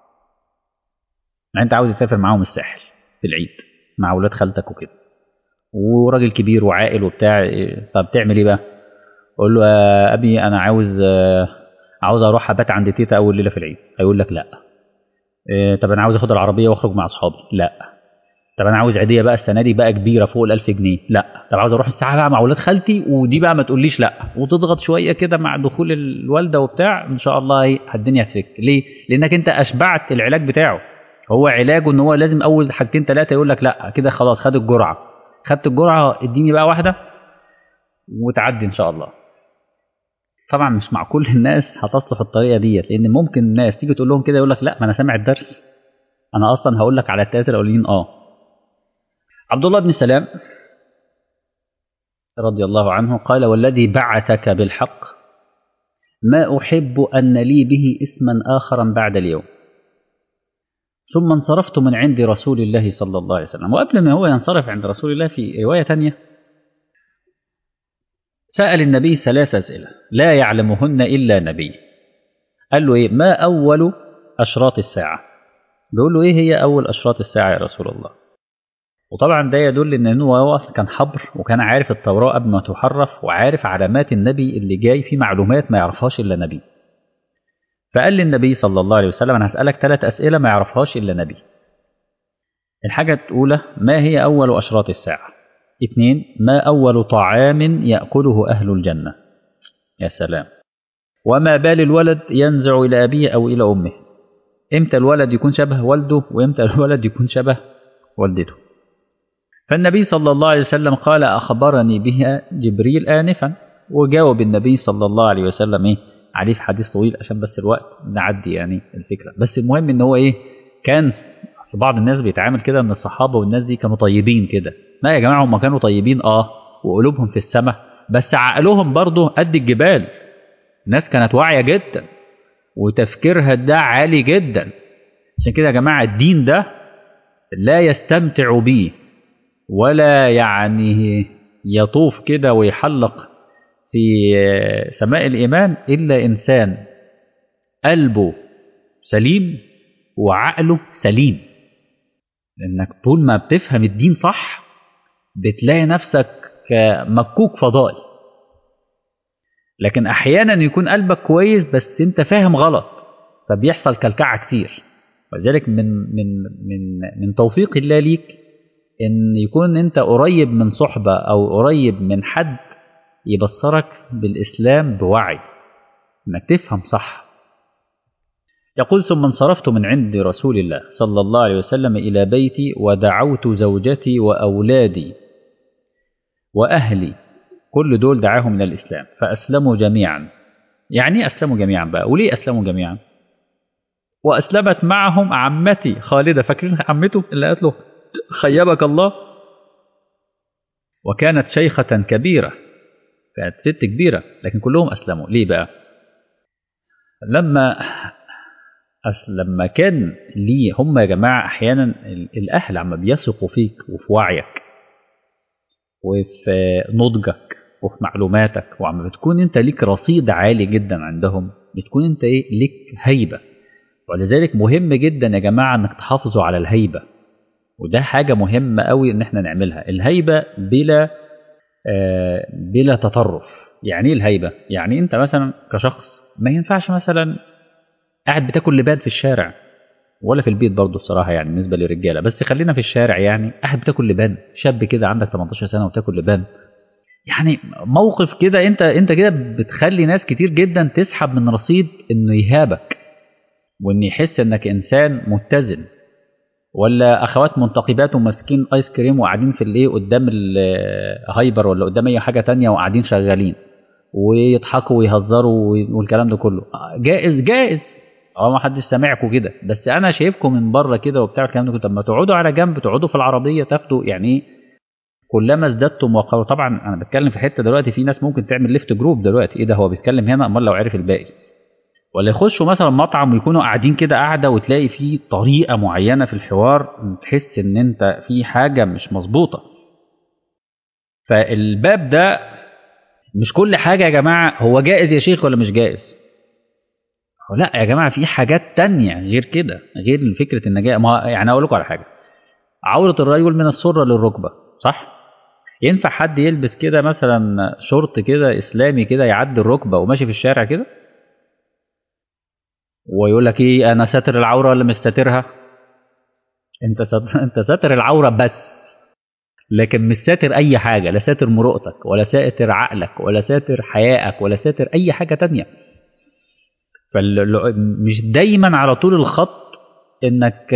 يعني انت عاوز تسافر معاهم الساحل في العيد مع ولاد خالتك وكده وراجل كبير وعاقل وبتاع طب تعمل ايه بقى؟ قول له يا ابي انا عاوز عاوز اروح ابات عند تيتا اول ليله في العيد هيقول لك لا إيه طب انا عاوز اخد العربيه واخرج مع اصحابي لا طب انا عاوز عيديه بقى السنه دي بقى كبيره فوق ال 1000 جنيه لا طب عاوز اروح الساعه بقى مع ولاد خالتي ودي بقى ما تقوليش لا وتضغط شويه كده مع دخول الوالده وبتاع ان شاء الله ايه الدنيا هتفك ليه لانك انت اشبعت العلاج بتاعه هو علاجه ان هو لازم اول حاجتين ثلاثه يقول لك لا كده خلاص خد الجرعه خدت الجرعه اديني بقى واحده وتعدي ان شاء الله طبعا مش مع كل الناس هتصلح الطريقه ديت لان ممكن الناس تيجي تقول لهم كده يقول لك لا ما انا سامع الدرس انا اصلا هقول لك على الثلاثه الاولين اه عبد الله بن سلام رضي الله عنه قال والذي بعثك بالحق ما احب ان لي به اسما اخرا بعد اليوم ثم انصرفت من عند رسول الله صلى الله عليه وسلم وقبل ما هو ينصرف عند رسول الله في روايه ثانيه سأل النبي ثلاث أسئلة لا يعلمهن إلا نبي قال له إيه ما أول أشراط الساعة بيقول له إيه هي أول أشراط الساعة يا رسول الله وطبعا ده يدل ان هو اصلا كان حبر وكان عارف التوراه قبل ما تحرف وعارف علامات النبي اللي جاي في معلومات ما يعرفهاش الا نبي فقال للنبي صلى الله عليه وسلم انا هسالك ثلاث اسئله ما يعرفهاش الا نبي الحاجه الاولى ما هي اول اشراط الساعه اثنين ما أول طعام يأكله أهل الجنة يا سلام وما بال الولد ينزع إلى أبيه أو إلى أمه إمتى الولد يكون شبه والده وإمتى الولد يكون شبه والدته فالنبي صلى الله عليه وسلم قال أخبرني بها جبريل آنفا وجاوب النبي صلى الله عليه وسلم إيه عليه في حديث طويل عشان بس الوقت نعدي يعني الفكرة بس المهم إن هو إيه كان في بعض الناس بيتعامل كده ان الصحابه والناس دي كانوا طيبين كده لا يا جماعه هم كانوا طيبين اه وقلوبهم في السماء بس عقلهم برضه قد الجبال الناس كانت واعيه جدا وتفكيرها ده عالي جدا عشان كده يا جماعه الدين ده لا يستمتع به ولا يعني يطوف كده ويحلق في سماء الايمان الا انسان قلبه سليم وعقله سليم لانك طول ما بتفهم الدين صح بتلاقي نفسك مكوك فضائي لكن احيانا يكون قلبك كويس بس انت فاهم غلط فبيحصل كلكعه كتير ولذلك من من من من توفيق الله ليك ان يكون انت قريب من صحبه او قريب من حد يبصرك بالاسلام بوعي انك تفهم صح يقول ثم انصرفت من عند رسول الله صلى الله عليه وسلم الى بيتي ودعوت زوجتي واولادي واهلي كل دول دعاهم الى الاسلام فاسلموا جميعا يعني اسلموا جميعا بقى وليه اسلموا جميعا واسلمت معهم عمتي خالده فاكرين عمته اللي قالت له خيبك الله وكانت شيخه كبيره كانت ست كبيره لكن كلهم اسلموا ليه بقى لما أصل لما كان ليه هم يا جماعه احيانا الاهل عم بيثقوا فيك وفي وعيك وفي نضجك وفي معلوماتك وعم بتكون انت ليك رصيد عالي جدا عندهم بتكون انت ايه ليك هيبه ولذلك مهم جدا يا جماعه انك تحافظوا على الهيبه وده حاجه مهمه قوي ان احنا نعملها الهيبه بلا آه بلا تطرف يعني ايه الهيبه يعني انت مثلا كشخص ما ينفعش مثلا قاعد بتاكل لبان في الشارع ولا في البيت برضه الصراحه يعني بالنسبه للرجاله بس خلينا في الشارع يعني قاعد بتاكل لبان شاب كده عندك 18 سنه وتاكل لبان يعني موقف كده انت انت كده بتخلي ناس كتير جدا تسحب من رصيد انه يهابك وان يحس انك انسان متزن ولا اخوات منتقبات وماسكين ايس كريم وقاعدين في الايه قدام الهايبر ولا قدام اي حاجه تانية وقاعدين شغالين ويضحكوا ويهزروا والكلام ده كله جائز جائز اه ما حدش سامعكم كده بس انا شايفكم من بره كده وبتاع الكلام ده كله طب ما تقعدوا على جنب تقعدوا في العربيه تاخدوا يعني كلما ازددتم وقروا طبعا انا بتكلم في حته دلوقتي في ناس ممكن تعمل ليفت جروب دلوقتي ايه ده هو بيتكلم هنا امال لو عرف الباقي ولا يخشوا مثلا مطعم ويكونوا قاعدين كده قاعده وتلاقي فيه طريقه معينه في الحوار تحس ان انت في حاجه مش مظبوطه فالباب ده مش كل حاجه يا جماعه هو جائز يا شيخ ولا مش جائز لا يا جماعه في حاجات تانية غير كده غير فكره ان جاء ما يعني اقول لكم على حاجه عوره الرجل من السره للركبه صح ينفع حد يلبس كده مثلا شورت كده اسلامي كده يعدي الركبه وماشي في الشارع كده ويقول لك ايه انا ساتر العوره ولا مش ساترها انت ساتر انت ساتر العوره بس لكن مش ساتر اي حاجه لا ساتر مروءتك ولا ساتر عقلك ولا ساتر حيائك ولا ساتر اي حاجه تانية فمش دايما على طول الخط انك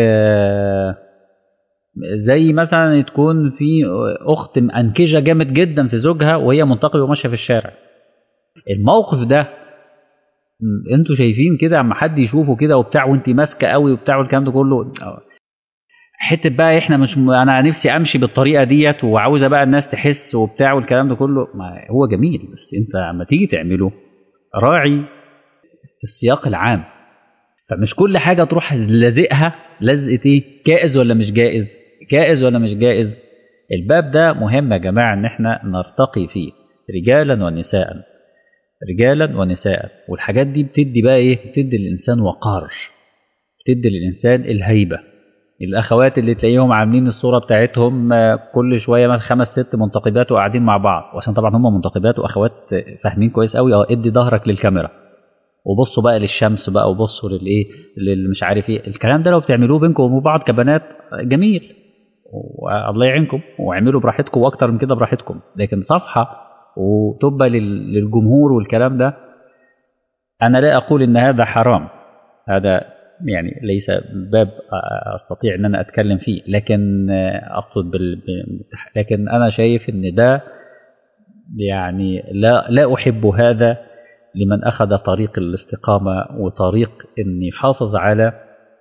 زي مثلا تكون في اخت منكجه جامد جدا في زوجها وهي منتقبه وماشيه في الشارع الموقف ده انتوا شايفين كده اما حد يشوفه كده وبتاع وانت ماسكه قوي وبتاع والكلام ده كله حته بقى احنا مش انا نفسي امشي بالطريقه ديت وعاوزه بقى الناس تحس وبتاع والكلام ده كله ما هو جميل بس انت اما تيجي تعمله راعي في السياق العام فمش كل حاجه تروح لازقها لزقه ايه جائز ولا مش جائز جائز ولا مش جائز الباب ده مهم يا جماعه ان احنا نرتقي فيه رجالا ونساء رجالا ونساء والحاجات دي بتدي بقى ايه بتدي للانسان وقار بتدي للانسان الهيبه الاخوات اللي تلاقيهم عاملين الصوره بتاعتهم كل شويه مثلا خمس ست منتقبات وقاعدين مع بعض وعشان طبعا هم منتقبات واخوات فاهمين كويس قوي اه ادي ظهرك للكاميرا وبصوا بقى للشمس بقى وبصوا للايه للمش عارف ايه الكلام ده لو بتعملوه بينكم وبين بعض كبنات جميل والله يعينكم واعملوا براحتكم واكتر من كده براحتكم لكن صفحه وتبقى للجمهور والكلام ده انا لا اقول ان هذا حرام هذا يعني ليس باب استطيع ان انا اتكلم فيه لكن اقصد بال... لكن انا شايف ان ده يعني لا لا احب هذا لمن اخذ طريق الاستقامه وطريق ان يحافظ على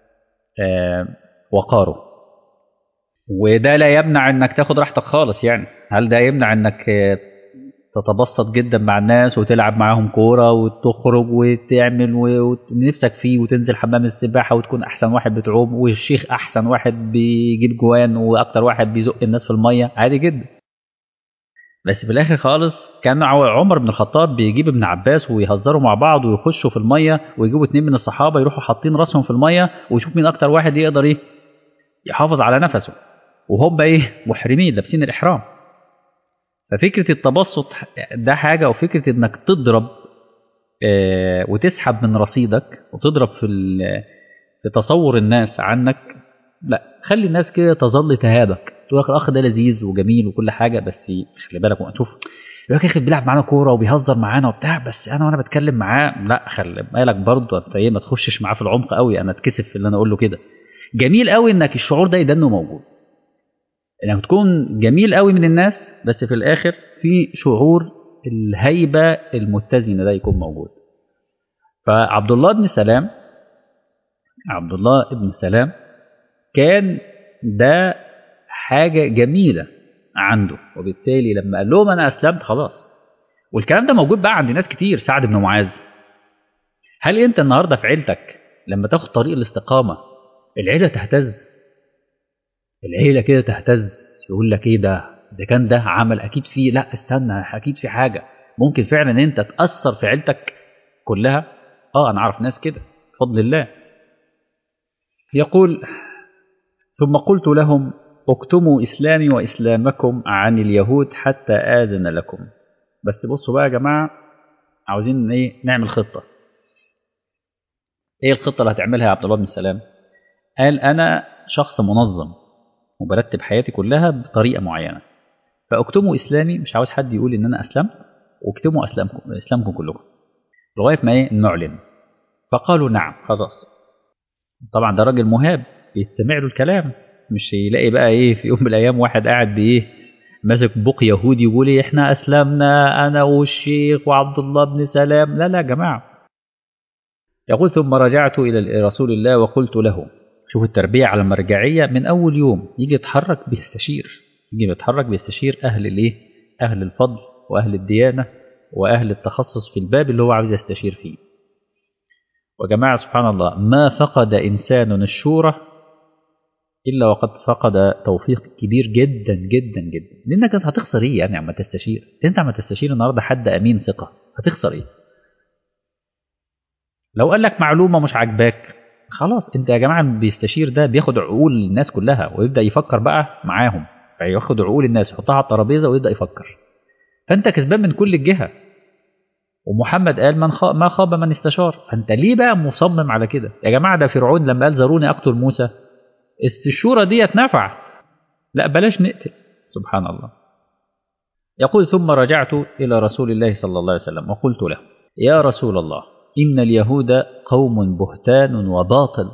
وقاره وده لا يمنع انك تاخد راحتك خالص يعني هل ده يمنع انك تتبسط جدا مع الناس وتلعب معاهم كوره وتخرج وتعمل ونفسك فيه وتنزل حمام السباحه وتكون احسن واحد بتعوم والشيخ احسن واحد بيجيب جوان واكتر واحد بيزق الناس في الميه عادي جدا بس في الاخر خالص كان عمر بن الخطاب بيجيب ابن عباس ويهزروا مع بعض ويخشوا في الميه ويجيبوا اتنين من الصحابه يروحوا حاطين راسهم في الميه ويشوف مين اكتر واحد يقدر ايه يحافظ على نفسه وهم ايه محرمين لابسين الاحرام ففكرة التبسط ده حاجة وفكرة انك تضرب آه، وتسحب من رصيدك وتضرب في ال- في تصور الناس عنك لا خلي الناس كده تظل تهابك تقول لك الاخ ده لذيذ وجميل وكل حاجه بس خلي بالك وقت شوف يقول لك يا اخي بيلعب معانا كوره وبيهزر معانا وبتاع بس انا وانا بتكلم معاه لا خلي بالك برضه انت ايه ما تخشش معاه في العمق قوي انا اتكسف في اللي انا اقول له كده جميل قوي انك الشعور ده يدنه موجود انك تكون جميل قوي من الناس بس في الاخر في شعور الهيبه المتزنه ده يكون موجود فعبد الله بن سلام عبد الله بن سلام كان ده حاجه جميله عنده وبالتالي لما قال لهم انا اسلمت خلاص والكلام ده موجود بقى عند ناس كتير سعد بن معاذ هل انت النهارده في عيلتك لما تاخد طريق الاستقامه العيله تهتز العيله كده تهتز يقول لك ايه ده اذا كان ده عمل اكيد فيه لا استنى اكيد في حاجه ممكن فعلا انت تاثر في عيلتك كلها اه انا اعرف ناس كده بفضل الله يقول ثم قلت لهم اكتموا اسلامي واسلامكم عن اليهود حتى اذن لكم بس بصوا بقى يا جماعه عاوزين ايه نعمل خطه ايه الخطه اللي هتعملها يا عبد الله بن سلام قال انا شخص منظم وبرتب حياتي كلها بطريقه معينه فاكتموا اسلامي مش عاوز حد يقول ان انا اسلمت واكتموا اسلامكم اسلامكم كلكم لغايه ما ايه نعلن فقالوا نعم خلاص طبعا ده راجل مهاب بيتسمع له الكلام مش يلاقي بقى ايه في يوم من الايام واحد قاعد بايه ماسك بوق يهودي يقول ايه احنا اسلمنا انا والشيخ وعبد الله بن سلام لا لا يا جماعه يقول ثم رجعت الى رسول الله وقلت له شوف التربيه على المرجعيه من اول يوم يجي يتحرك بيستشير يجي يتحرك بيستشير اهل الايه اهل الفضل واهل الديانه واهل التخصص في الباب اللي هو عاوز يستشير فيه وجماعة سبحان الله ما فقد إنسان الشورى إلا وقد فقد توفيق كبير جدا جدا جدا لأنك أنت هتخسر إيه يعني عم تستشير أنت عم تستشير النهاردة حد أمين ثقة هتخسر إيه لو قال لك معلومة مش عاجباك خلاص أنت يا جماعة بيستشير ده بياخد عقول الناس كلها ويبدأ يفكر بقى معاهم فياخد عقول الناس يحطها على الترابيزة ويبدأ يفكر فأنت كسبان من كل الجهة ومحمد قال من خاب ما خاب من استشار فانت ليه بقى مصمم على كده يا جماعه ده فرعون لما قال ذروني اقتل موسى الشورى ديت نفع لا بلاش نقتل سبحان الله يقول ثم رجعت الى رسول الله صلى الله عليه وسلم وقلت له يا رسول الله ان اليهود قوم بهتان وباطل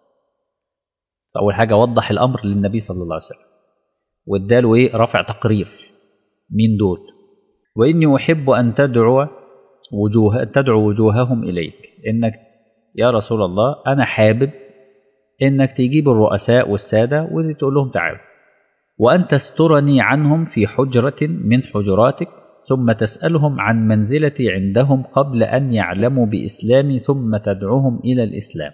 اول حاجه وضح الامر للنبي صلى الله عليه وسلم واداله ايه رفع تقرير مين دول واني احب ان تدعو وجوه تدعو وجوههم إليك إنك يا رسول الله أنا حابب إنك تجيب الرؤساء والسادة وتقول لهم تعالوا وأن تسترني عنهم في حجرة من حجراتك ثم تسألهم عن منزلتي عندهم قبل أن يعلموا بإسلامي ثم تدعوهم إلى الإسلام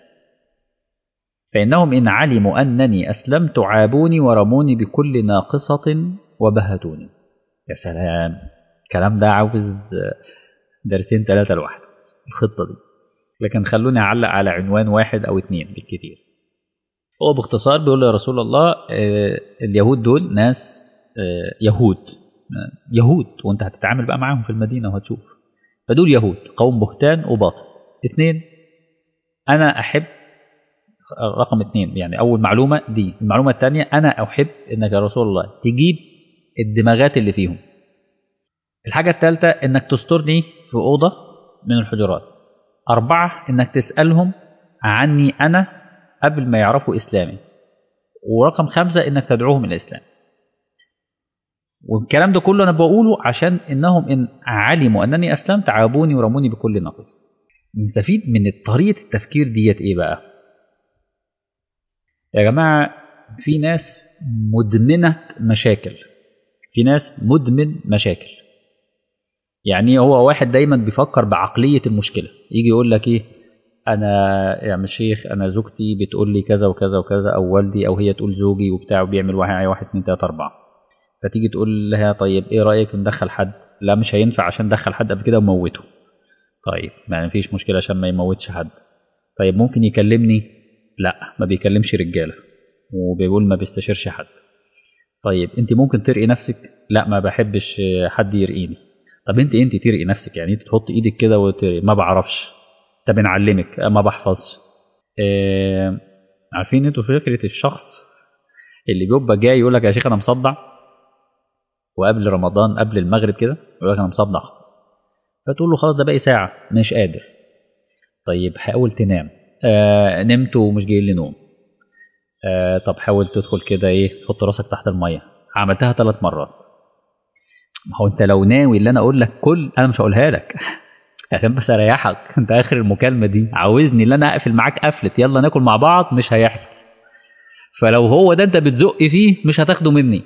فإنهم إن علموا أنني أسلمت عابوني ورموني بكل ناقصة وبهتوني يا سلام الكلام ده عاوز درسين ثلاثة لوحده الخطة دي لكن خلوني أعلق على عنوان واحد أو اتنين بالكثير هو باختصار بيقول له يا رسول الله آه اليهود دول ناس آه يهود آه يهود وانت هتتعامل بقى معاهم في المدينة وهتشوف فدول يهود قوم بهتان وباطل اتنين أنا أحب رقم اتنين يعني أول معلومة دي المعلومة الثانية أنا أحب إنك يا رسول الله تجيب الدماغات اللي فيهم الحاجة الثالثة إنك تسترني في أوضة من الحجرات أربعة إنك تسألهم عني أنا قبل ما يعرفوا إسلامي ورقم خمسة إنك تدعوهم إلى الإسلام والكلام ده كله أنا بقوله عشان إنهم إن علموا أنني أسلمت عابوني ورموني بكل ناقص نستفيد من طريقة التفكير ديت إيه بقى يا جماعة في ناس مدمنة مشاكل في ناس مدمن مشاكل يعني هو واحد دايما بيفكر بعقليه المشكله يجي يقول لك ايه انا يا عم الشيخ انا زوجتي بتقول لي كذا وكذا وكذا او والدي او هي تقول زوجي وبتاع وبيعمل واحد واحد اتنين تلاته اربعه فتيجي تقول لها طيب ايه رايك ندخل حد لا مش هينفع عشان دخل حد قبل كده وموته طيب ما فيش مشكله عشان ما يموتش حد طيب ممكن يكلمني لا ما بيكلمش رجاله وبيقول ما بيستشيرش حد طيب انت ممكن ترقي نفسك لا ما بحبش حد يرقيني طب انت انت ترقي نفسك يعني انت تحط ايدك كده وترقي ما بعرفش طب نعلمك ما بحفظش اه عارفين انتوا فكره الشخص اللي بيبقى جاي يقول لك يا شيخ انا مصدع وقبل رمضان قبل المغرب كده يقول لك انا مصدع خالص فتقول له خلاص ده باقي ساعه مش قادر طيب حاول تنام آه نمت ومش جاي لي نوم آه طب حاول تدخل كده ايه تحط راسك تحت الميه عملتها ثلاث مرات ما هو انت لو ناوي اللي انا اقول لك كل انا مش هقولها لك عشان بس اريحك انت اخر المكالمه دي عاوزني ان انا اقفل معاك قفله يلا ناكل مع بعض مش هيحصل فلو هو ده انت بتزق فيه مش هتاخده مني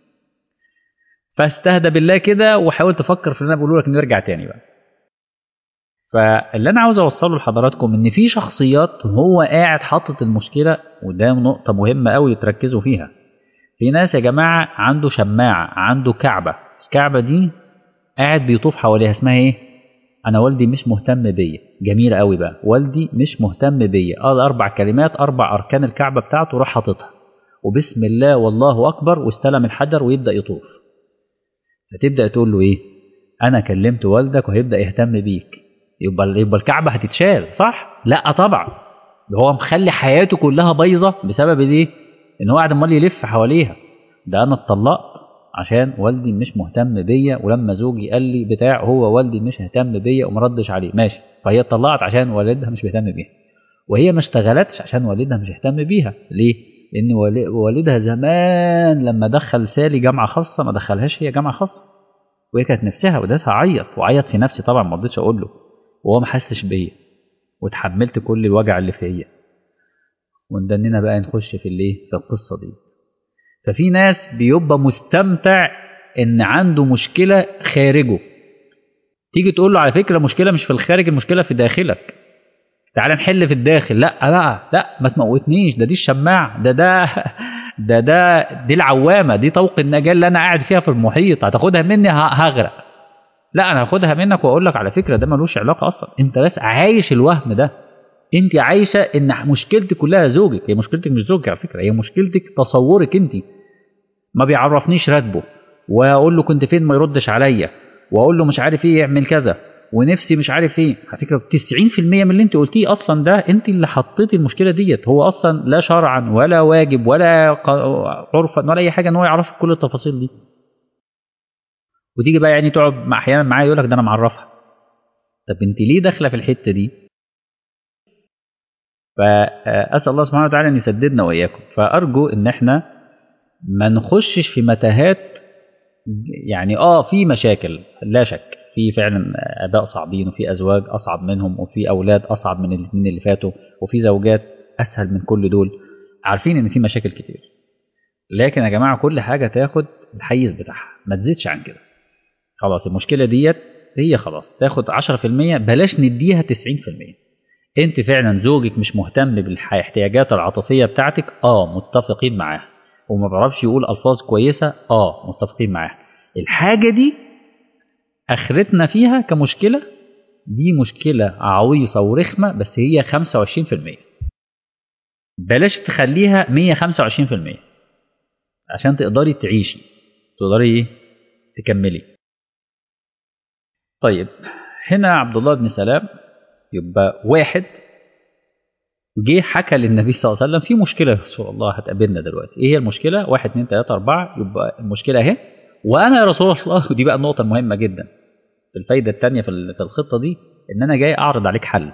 فاستهدى بالله كده وحاول تفكر في اللي انا بقوله لك نرجع تاني بقى فاللي انا عاوز اوصله لحضراتكم ان في شخصيات هو قاعد حاطط المشكله وده نقطه مهمه قوي تركزوا فيها في ناس يا جماعه عنده شماعه عنده كعبه الكعبه دي قاعد بيطوف حواليها اسمها ايه انا والدي مش مهتم بيا جميله قوي بقى والدي مش مهتم بيا اه اربع كلمات اربع اركان الكعبه بتاعته راح حاططها وبسم الله والله اكبر واستلم الحجر ويبدا يطوف فتبدا تقول له ايه انا كلمت والدك وهيبدا يهتم بيك يبقى يبقى الكعبه هتتشال صح لا طبعا ده هو مخلي حياته كلها بايظه بسبب ايه ان هو قاعد امال يلف حواليها ده انا اتطلقت عشان والدي مش مهتم بيا ولما زوجي قال لي بتاع هو والدي مش اهتم بيا وما ردش عليه ماشي فهي اتطلقت عشان والدها مش بيهتم بيها وهي ما اشتغلتش عشان والدها مش اهتم بيها ليه لان والدها زمان لما دخل سالي جامعه خاصه ما دخلهاش هي جامعه خاصه وهي كانت نفسها ودتها عيط وعيط في نفسي طبعا ما رضيتش اقول له وهو ما حسش بيا واتحملت كل الوجع اللي فيا وندننا بقى نخش في الايه في القصه دي ففي ناس بيبقى مستمتع ان عنده مشكله خارجه تيجي تقول له على فكره المشكله مش في الخارج المشكله في داخلك تعال نحل في الداخل لا بقى لا ما تموتنيش ده دي الشماعه ده ده ده ده دي العوامه دي طوق النجاه اللي انا قاعد فيها في المحيط هتاخدها مني هغرق لا انا هاخدها منك واقول لك على فكره ده ملوش علاقه اصلا انت بس عايش الوهم ده انت عايشه ان مشكلتك كلها زوجك هي مشكلتك مش زوجك على فكره هي مشكلتك تصورك انت ما بيعرفنيش راتبه واقول له كنت فين ما يردش عليا واقول له مش عارف ايه يعمل كذا ونفسي مش عارف ايه على فكره 90% من اللي انت قلتيه اصلا ده انت اللي حطيتي المشكله ديت هو اصلا لا شرعا ولا واجب ولا عرفا ولا اي حاجه ان هو يعرف كل التفاصيل دي وتيجي بقى يعني تقعد مع احيانا معايا يقول لك ده انا معرفها طب انت ليه داخله في الحته دي فاسال الله سبحانه وتعالى ان يسددنا واياكم فارجو ان احنا ما نخشش في متاهات يعني اه في مشاكل لا شك في فعلا اباء صعبين وفي ازواج اصعب منهم وفي اولاد اصعب من الاثنين اللي فاتوا وفي زوجات اسهل من كل دول عارفين ان في مشاكل كتير لكن يا جماعه كل حاجه تاخد الحيز بتاعها ما تزيدش عن كده خلاص المشكله ديت هي خلاص تاخد 10% بلاش نديها 90% انت فعلا زوجك مش مهتم بالاحتياجات العاطفيه بتاعتك اه متفقين معاها وما بيعرفش يقول الفاظ كويسه اه متفقين معاها الحاجه دي اخرتنا فيها كمشكله دي مشكله عويصه ورخمه بس هي 25% بلاش تخليها 125% عشان تقدري تعيشي تقدري ايه تكملي طيب هنا عبد الله بن سلام يبقى واحد جه حكى للنبي صلى الله عليه وسلم في مشكله يا رسول الله هتقابلنا دلوقتي ايه هي المشكله واحد اثنين ثلاثه اربعه يبقى المشكله اهي وانا يا رسول الله ودي بقى النقطه المهمه جدا في الفايده الثانيه في الخطه دي ان انا جاي اعرض عليك حل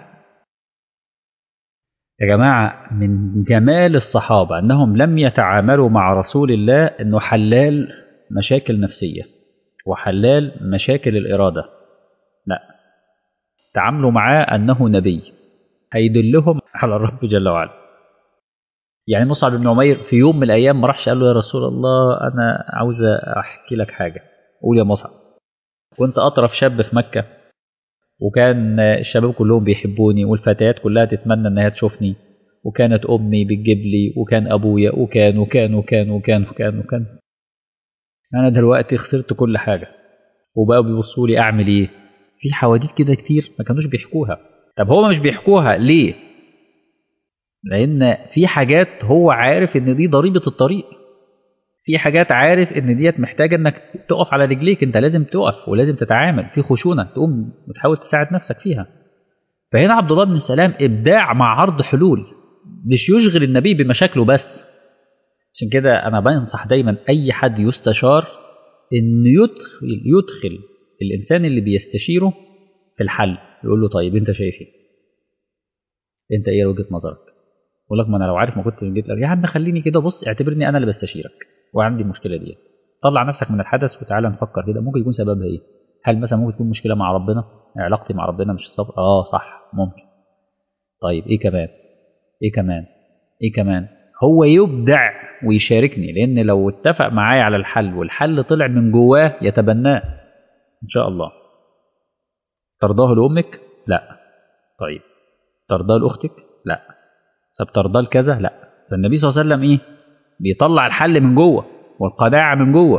يا جماعه من جمال الصحابه انهم لم يتعاملوا مع رسول الله انه حلال مشاكل نفسيه وحلال مشاكل الاراده لا تعاملوا معاه انه نبي هيدلهم على الرب جل وعلا يعني مصعب بن عمير في يوم من الايام ما راحش قال له يا رسول الله انا عاوز احكي لك حاجه قول يا مصعب كنت اطرف شاب في مكه وكان الشباب كلهم بيحبوني والفتيات كلها تتمنى انها تشوفني وكانت امي بتجيب لي وكان ابويا وكان وكان وكان وكان وكان وكان انا دلوقتي خسرت كل حاجه وبقوا بيبصوا لي اعمل ايه في حواديت كده كتير ما كانوش بيحكوها طب هو مش بيحكوها ليه لان في حاجات هو عارف ان دي ضريبه الطريق في حاجات عارف ان ديت محتاجه انك تقف على رجليك انت لازم تقف ولازم تتعامل في خشونه تقوم وتحاول تساعد نفسك فيها فهنا عبد الله بن سلام ابداع مع عرض حلول مش يشغل النبي بمشاكله بس عشان كده انا بنصح دايما اي حد يستشار انه يدخل يدخل الانسان اللي بيستشيره في الحل يقول له طيب انت شايف ايه انت ايه وجهه نظرك يقول لك ما انا لو عارف ما كنت جيت لك يا عم خليني كده بص اعتبرني انا اللي بستشيرك وعندي المشكله دي طلع نفسك من الحدث وتعالى نفكر كده ممكن يكون سببها ايه هل مثلا ممكن تكون مشكله مع ربنا علاقتي مع ربنا مش الصبر اه صح ممكن طيب ايه كمان ايه كمان ايه كمان هو يبدع ويشاركني لان لو اتفق معايا على الحل والحل طلع من جواه يتبناه ان شاء الله ترضاه لامك لا طيب ترضاه لاختك لا طب ترضاه لكذا لا فالنبي صلى الله عليه وسلم ايه بيطلع الحل من جوه والقناعه من جوه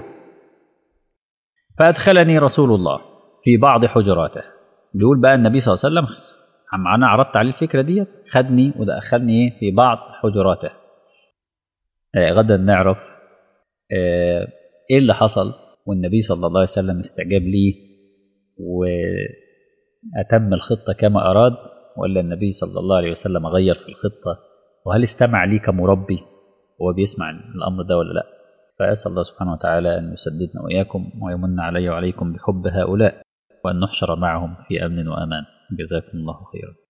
فادخلني رسول الله في بعض حجراته بيقول بقى النبي صلى الله عليه وسلم عم انا عرضت عليه الفكره ديت خدني ودخلني ايه في بعض حجراته آه غدا نعرف آه ايه اللي حصل والنبي صلى الله عليه وسلم استجاب لي واتم الخطه كما اراد ولا النبي صلى الله عليه وسلم غير في الخطه وهل استمع لي كمربي هو بيسمع الامر ده ولا لا فاسال الله سبحانه وتعالى ان يسددنا واياكم ويمن علي وعليكم بحب هؤلاء وان نحشر معهم في امن وامان جزاكم الله خيرا